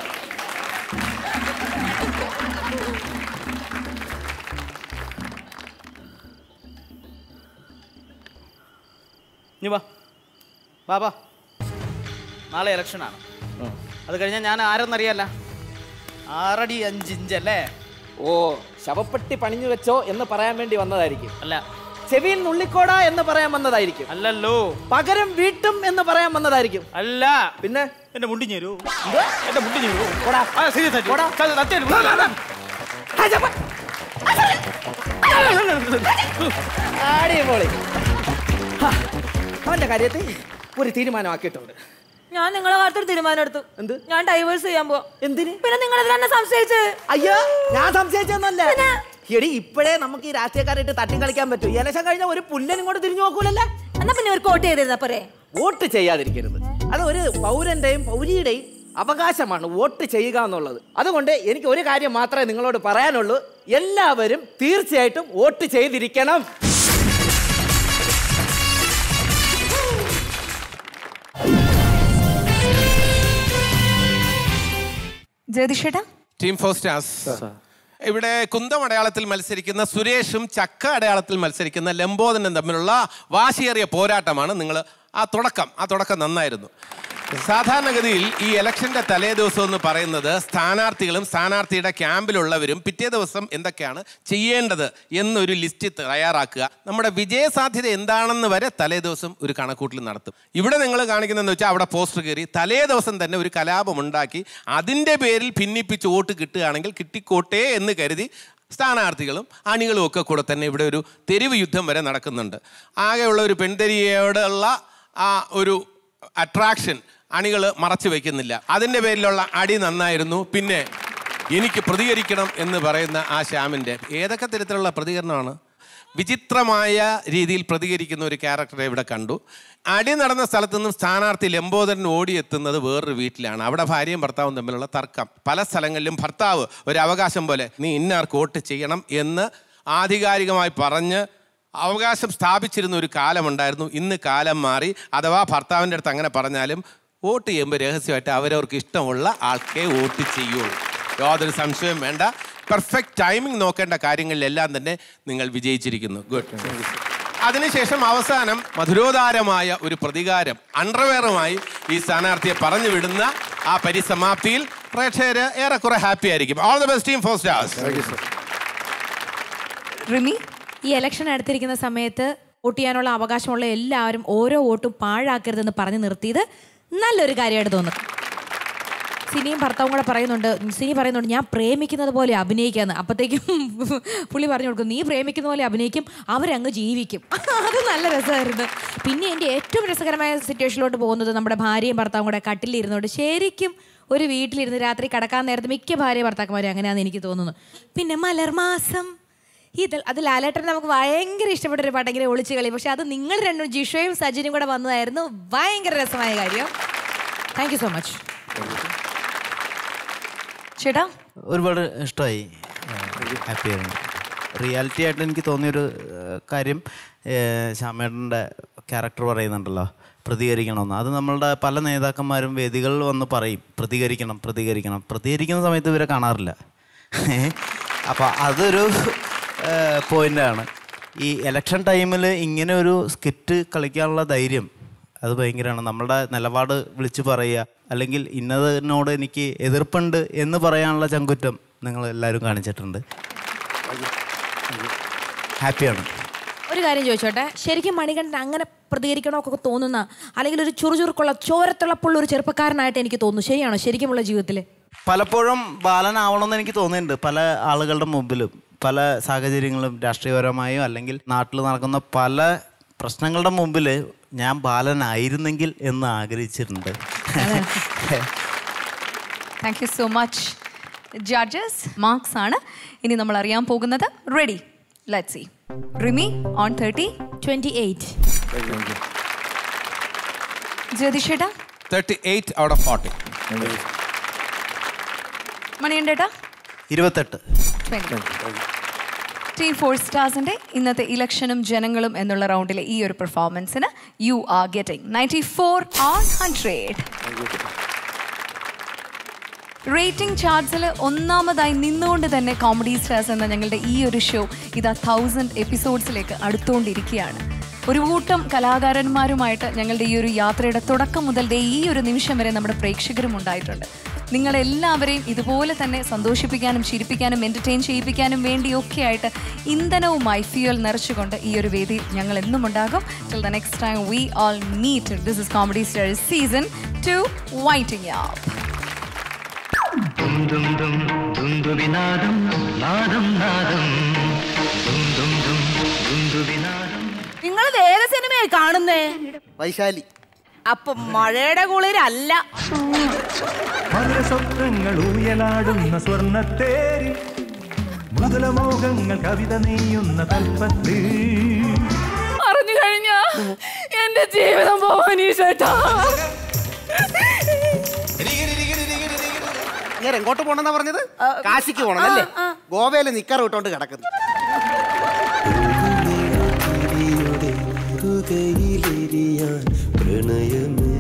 നീ വാ വാ വാ നാളെ ഇലക്ഷനാണ് അത് കഴിഞ്ഞാൽ ഞാൻ ആരെന്നറിയാല്ല ആറടി അഞ്ചിഞ്ച് അല്ലേ ഓ ശവപ്പെട്ടി പണിഞ്ഞു വെച്ചോ എന്ന് പറയാൻ വേണ്ടി വന്നതായിരിക്കും അല്ല ചെവിയിൽ നുള്ളിക്കോടാ എന്ന് പറയാൻ വന്നതായിരിക്കും അല്ലല്ലോ പകരം വീട്ടും എന്ന് പറയാൻ വന്നതായിരിക്കും അല്ല പിന്നെ എന്റെ മുണ്ടിഞ്ഞു തരൂ എന്തുവാ? എന്റെ മുണ്ടിഞ്ഞു തരൂ പോടാ. ആ, serious ആയിട്ട്. പോടാ. സത്യം, സത്യം. അടിപൊളി ഹാ, അവന്റെ കാര്യത്തിൽ ഒരു തീരുമാനമാക്കിയിട്ടുണ്ട് ഞാൻ നിങ്ങളെ കാര്യത്തിൽ തീരുമാനം എടുത്തു എന്ത് ഞാൻ ഡൈവേഴ്സ് ചെയ്യാൻ പോവാ എന്തിന് പിന്നെ നിങ്ങൾ തന്നെ സംശയിച്ച് അയ്യോ ഞാൻ സംശയിച്ചൊന്നല്ല എടി ഇപ്പോഴേ നമുക്ക് ഈ രാഷ്ട്രീയക്കാരായിട്ട് തട്ടി കളിക്കാൻ പറ്റൂ ഇലക്ഷൻ കഴിഞ്ഞാൽ ഒരു പുല്ലൻ ഇങ്ങോട്ട് തിരിഞ്ഞു നോക്കൂലല്ലേ എന്നാ പിന്നെ ഒരു കോട്ട് ചെയ്തിരുന്ന പോരെ വോട്ട് ചെയ്യാതിരിക്കരുത് അത് ഒരു പൗരന്റെയും പൗരിയുടെയും അവകാശമാണ് വോട്ട് ചെയ്യുക എന്നുള്ളത് അതുകൊണ്ട് എനിക്ക് ഒരു കാര്യം മാത്രമേ നിങ്ങളോട് പറയാനുള്ളൂ എല്ലാവരും തീർച്ചയായിട്ടും വോട്ട് ചെയ്തിരിക്കണം ജ്യോതിഷേട്ടാ ടീം ഫോർ സ്റ്റാർസ് ഇവിടെ കുന്തം അടയാളത്തിൽ മത്സരിക്കുന്ന സുരേഷും ചക്ക അടയാളത്തിൽ മത്സരിക്കുന്ന ലംബോദനും തമ്മിലുള്ള വാശിയേറിയ പോരാട്ടമാണ് നിങ്ങൾ ആ തുടക്കം ആ തുടക്കം നന്നായിരുന്നു സാധാരണഗതിയിൽ ഈ ഇലക്ഷന്റെ തലേ ദിവസം എന്ന് പറയുന്നത് സ്ഥാനാർത്ഥികളും സ്ഥാനാർത്ഥിയുടെ ക്യാമ്പിലുള്ളവരും പിറ്റേ ദിവസം എന്തൊക്കെയാണ് ചെയ്യേണ്ടത് എന്നൊരു ലിസ്റ്റ് തയ്യാറാക്കുക നമ്മുടെ വിജയസാധ്യത എന്താണെന്ന് വരെ തലേ ദിവസം ഒരു കണക്കൂട്ടൽ നടത്തും ഇവിടെ നിങ്ങൾ കാണിക്കുന്നതെന്ന് വെച്ചാൽ അവിടെ പോസ്റ്റർ കയറി തലേ ദിവസം തന്നെ ഒരു കലാപം ഉണ്ടാക്കി അതിൻ്റെ പേരിൽ ഭിന്നിപ്പിച്ച് വോട്ട് കിട്ടുകയാണെങ്കിൽ കിട്ടിക്കോട്ടെ എന്ന് കരുതി സ്ഥാനാർത്ഥികളും അണികളും ഒക്കെ കൂടെ തന്നെ ഇവിടെ ഒരു തെരുവ് യുദ്ധം വരെ നടക്കുന്നുണ്ട് ആകെയുള്ള ഒരു പെൺതെരിയോടുള്ള ആ ഒരു അട്രാക്ഷൻ അണികൾ മറച്ചു വയ്ക്കുന്നില്ല അതിൻ്റെ പേരിലുള്ള അടി നന്നായിരുന്നു പിന്നെ എനിക്ക് പ്രതികരിക്കണം എന്ന് പറയുന്ന ആ ശ്യാമിൻ്റെ ഏതൊക്കെ തരത്തിലുള്ള പ്രതികരണമാണ് വിചിത്രമായ രീതിയിൽ പ്രതികരിക്കുന്ന ഒരു ക്യാരക്ടറെ ഇവിടെ കണ്ടു അടി നടന്ന സ്ഥലത്തു നിന്നും സ്ഥാനാർത്ഥി ലംബോദരൻ ഓടിയെത്തുന്നത് വേറൊരു വീട്ടിലാണ് അവിടെ ഭാര്യയും ഭർത്താവും തമ്മിലുള്ള തർക്കം പല സ്ഥലങ്ങളിലും ഭർത്താവ് ഒരു അവകാശം പോലെ നീ ഇന്നാർക്ക് വോട്ട് ചെയ്യണം എന്ന് ആധികാരികമായി പറഞ്ഞ് അവകാശം സ്ഥാപിച്ചിരുന്ന ഒരു കാലമുണ്ടായിരുന്നു ഇന്ന് കാലം മാറി അഥവാ ഭർത്താവിൻ്റെ അടുത്ത് അങ്ങനെ പറഞ്ഞാലും വോട്ട് ചെയ്യുമ്പോൾ രഹസ്യമായിട്ട് അവരവർക്ക് ഇഷ്ടമുള്ള ആൾക്കേ വോട്ട് ചെയ്യുള്ളൂ യാതൊരു സംശയവും വേണ്ട പെർഫെക്റ്റ് ടൈമിംഗ് നോക്കേണ്ട കാര്യങ്ങളിലെല്ലാം തന്നെ നിങ്ങൾ വിജയിച്ചിരിക്കുന്നു ഗുഡ് അതിനുശേഷം അവസാനം മധുരോധാരമായ ഒരു പ്രതികാരം അണ്ടർവെയറുമായി ഈ സ്ഥാനാർത്ഥിയെ പറഞ്ഞു വിടുന്ന ആ പരിസമാപ്തിയിൽ പ്രേക്ഷകർ ഏറെക്കുറെ ഹാപ്പി ആയിരിക്കും all the best team four stars Rimi ഈ ഇലക്ഷൻ അടുത്തിരിക്കുന്ന സമയത്ത് വോട്ട് ചെയ്യാനുള്ള അവകാശമുള്ള എല്ലാവരും ഓരോ വോട്ടും പാഴാക്കരുതെന്ന് പറഞ്ഞു നിർത്തിയത് നല്ലൊരു കാര്യമായിട്ട് തോന്നുന്നു സിനിയും ഭർത്താവും കൂടെ പറയുന്നുണ്ട് സിനി പറയുന്നുണ്ട് ഞാൻ പ്രേമിക്കുന്നത് പോലെ അഭിനയിക്കാന്ന് അപ്പോഴത്തേക്കും പുള്ളി പറഞ്ഞു കൊടുക്കും നീ പ്രേമിക്കുന്ന പോലെ അഭിനയിക്കും അവരങ്ങ് ജീവിക്കും അത് നല്ല രസമായിരുന്നു പിന്നെ എൻ്റെ ഏറ്റവും രസകരമായ സിറ്റുവേഷനിലോട്ട് പോകുന്നത് നമ്മുടെ ഭാര്യയും ഭർത്താവും കൂടെ കട്ടിലിരുന്നുകൊണ്ട് ശരിക്കും ഒരു വീട്ടിലിരുന്ന് രാത്രി കിടക്കാൻ നേരത്ത് മിക്ക ഭാര്യ ഭർത്താക്കന്മാരും അങ്ങനെയാണെന്ന് എനിക്ക് തോന്നുന്നു പിന്നെ മലർമാസം ഇത് അത് ലാലേട്ടൻ നമുക്ക് ഭയങ്കര ഇഷ്ടപ്പെട്ട ഒരു പാട്ടെങ്കിലും ഒളിച്ചു കളി പക്ഷെ അത് നിങ്ങൾ രണ്ടും ജിഷയും സജിനും കൂടെ വന്നതായിരുന്നു ഭയങ്കര രസമായ കാര്യം താങ്ക് യു സോ മച്ച് ചേട്ടാ ഒരുപാട് ഇഷ്ടമായി ഹാപ്പി ആയിരുന്നു റിയാലിറ്റി ആയിട്ട് എനിക്ക് തോന്നിയൊരു ഏഹ്, കാര്യം ഏഹ്, ശ്യാമേട്ടൻ്റെ ക്യാരക്ടർ പറയുന്നുണ്ടല്ലോ പ്രതികരിക്കണമെന്ന് അത് നമ്മളുടെ പല നേതാക്കന്മാരും വേദികളിൽ വന്ന് പറയും പ്രതികരിക്കണം പ്രതികരിക്കണം പ്രതികരിക്കുന്ന സമയത്ത് ഇവരെ കാണാറില്ല അപ്പോൾ അതൊരു പോയിൻ്റാണ് ഈ ഇലക്ഷൻ ടൈമിൽ ഇങ്ങനെ ഒരു സ്കിറ്റ് കളിക്കാനുള്ള ധൈര്യം അത് ഭയങ്കരമാണ് നമ്മളുടെ നിലപാട് വിളിച്ചു പറയുക അല്ലെങ്കിൽ ഇന്നതിനോട് എനിക്ക് എതിർപ്പുണ്ട് എന്ന് പറയാനുള്ള ചങ്കുറ്റം നിങ്ങൾ എല്ലാവരും കാണിച്ചിട്ടുണ്ട് ഹാപ്പിയാണ് ഒരു കാര്യം ചോദിച്ചോട്ടെ ശരിക്കും മണികണ്ഠൻ അങ്ങനെ പ്രതികരിക്കണമൊക്കെ തോന്നുന്ന അല്ലെങ്കിൽ ഒരു ചുറുചുറുക്കുള്ള ചോരത്തിളപ്പുള്ള ഒരു ചെറുപ്പക്കാരനായിട്ട് എനിക്ക് തോന്നുന്നു ശരിയാണോ ശരിക്കുമുള്ള ജീവിതത്തിൽ പലപ്പോഴും ബാലനാവണമെന്ന് എനിക്ക് തോന്നിയിട്ടുണ്ട് പല ആളുകളുടെ മുമ്പിലും പല സാഹചര്യങ്ങളും രാഷ്ട്രീയപരമായോ അല്ലെങ്കിൽ നാട്ടിൽ നടക്കുന്ന പല പ്രശ്നങ്ങളുടെ മുമ്പിൽ ഞാൻ ബാലനായിരുന്നെങ്കിൽ എന്ന് ആഗ്രഹിച്ചിട്ടുണ്ട് thank you so much judges marks ആണ് ഇനി നമ്മൾ അറിയാൻ പോകുന്നത് ready let see Rimi on thirty twenty eight ജ്യോതിഷേട്ടാ thirty eight out of forty മണിയണ്ടേട്ടാ ഇരുപത്തെട്ട് ടീം ഫോർ സ്റ്റാർസിന്റെ ഇന്നത്തെ ഇലക്ഷനും ജനങ്ങളും എന്നുള്ള റൗണ്ടിലെ ഈ ഒരു പെർഫോമൻസിന് you are getting ninety four on hundred rating ചാർട്സിൽ ഒന്നാമതായി നിന്നുകൊണ്ട് തന്നെ കോമഡി സ്റ്റാർസ് എന്ന ഞങ്ങളുടെ ഈ ഒരു ഷോ ഇതാ തൗസൻഡ് എപ്പിസോഡ്സിലേക്ക് അടുത്തുകൊണ്ടിരിക്കുകയാണ് ഒരു കൂട്ടം കലാകാരന്മാരുമായിട്ട് ഞങ്ങളുടെ ഈ ഒരു യാത്രയുടെ തുടക്കം മുതൽ ദേ ഈ ഒരു നിമിഷം വരെ നമ്മുടെ പ്രേക്ഷകരും ഉണ്ടായിട്ടുണ്ട് നിങ്ങളെല്ലാവരെയും ഇതുപോലെ തന്നെ സന്തോഷിപ്പിക്കാനും ചിരിപ്പിക്കാനും എൻ്റർടൈൻ ചെയ്യിപ്പിക്കാനും വേണ്ടിയൊക്കെ ആയിട്ട് ഇന്ധനവുമായി ഫ്യൂൽ നിറച്ചുകൊണ്ട് ഈ ഒരു വേദി ഞങ്ങൾ എന്നും ഉണ്ടാകും till the next time we all meet this is comedy stars season two waiting up ദും ദും ദും ദുന്ദുവിനാദം നാദം നാദം ദും ദും ദും ദുന്ദുവിനാദം നിങ്ങൾ ഏത് സിനിമയായി കാണുന്നേ വൈശാലി അപ്പൊ മഴയുടെ കുളിരല്ല മധുര സ്വപ്നങ്ങൾ ഊയലാടുന്ന സ്വർണ്ണത്തേരി മൃദുലമോഹങ്ങൾ കവിത നെയ്യുന്ന തൽപ്പത്തിൽ അറിഞ്ഞു കഴിഞ്ഞ എന്റെ ജീവിതം പോവാൻ ഈ ചേട്ടാ ഇങ്ങനെ എങ്ങോട്ട് പോണെന്നാ പറഞ്ഞത് കാശിക്ക് പോണം അല്ലേ ഗോവയില് നിക്കർ വിട്ടോണ്ട് കിടക്കുന്നു തുകയിലെരിയാൻ പ്രണയമേ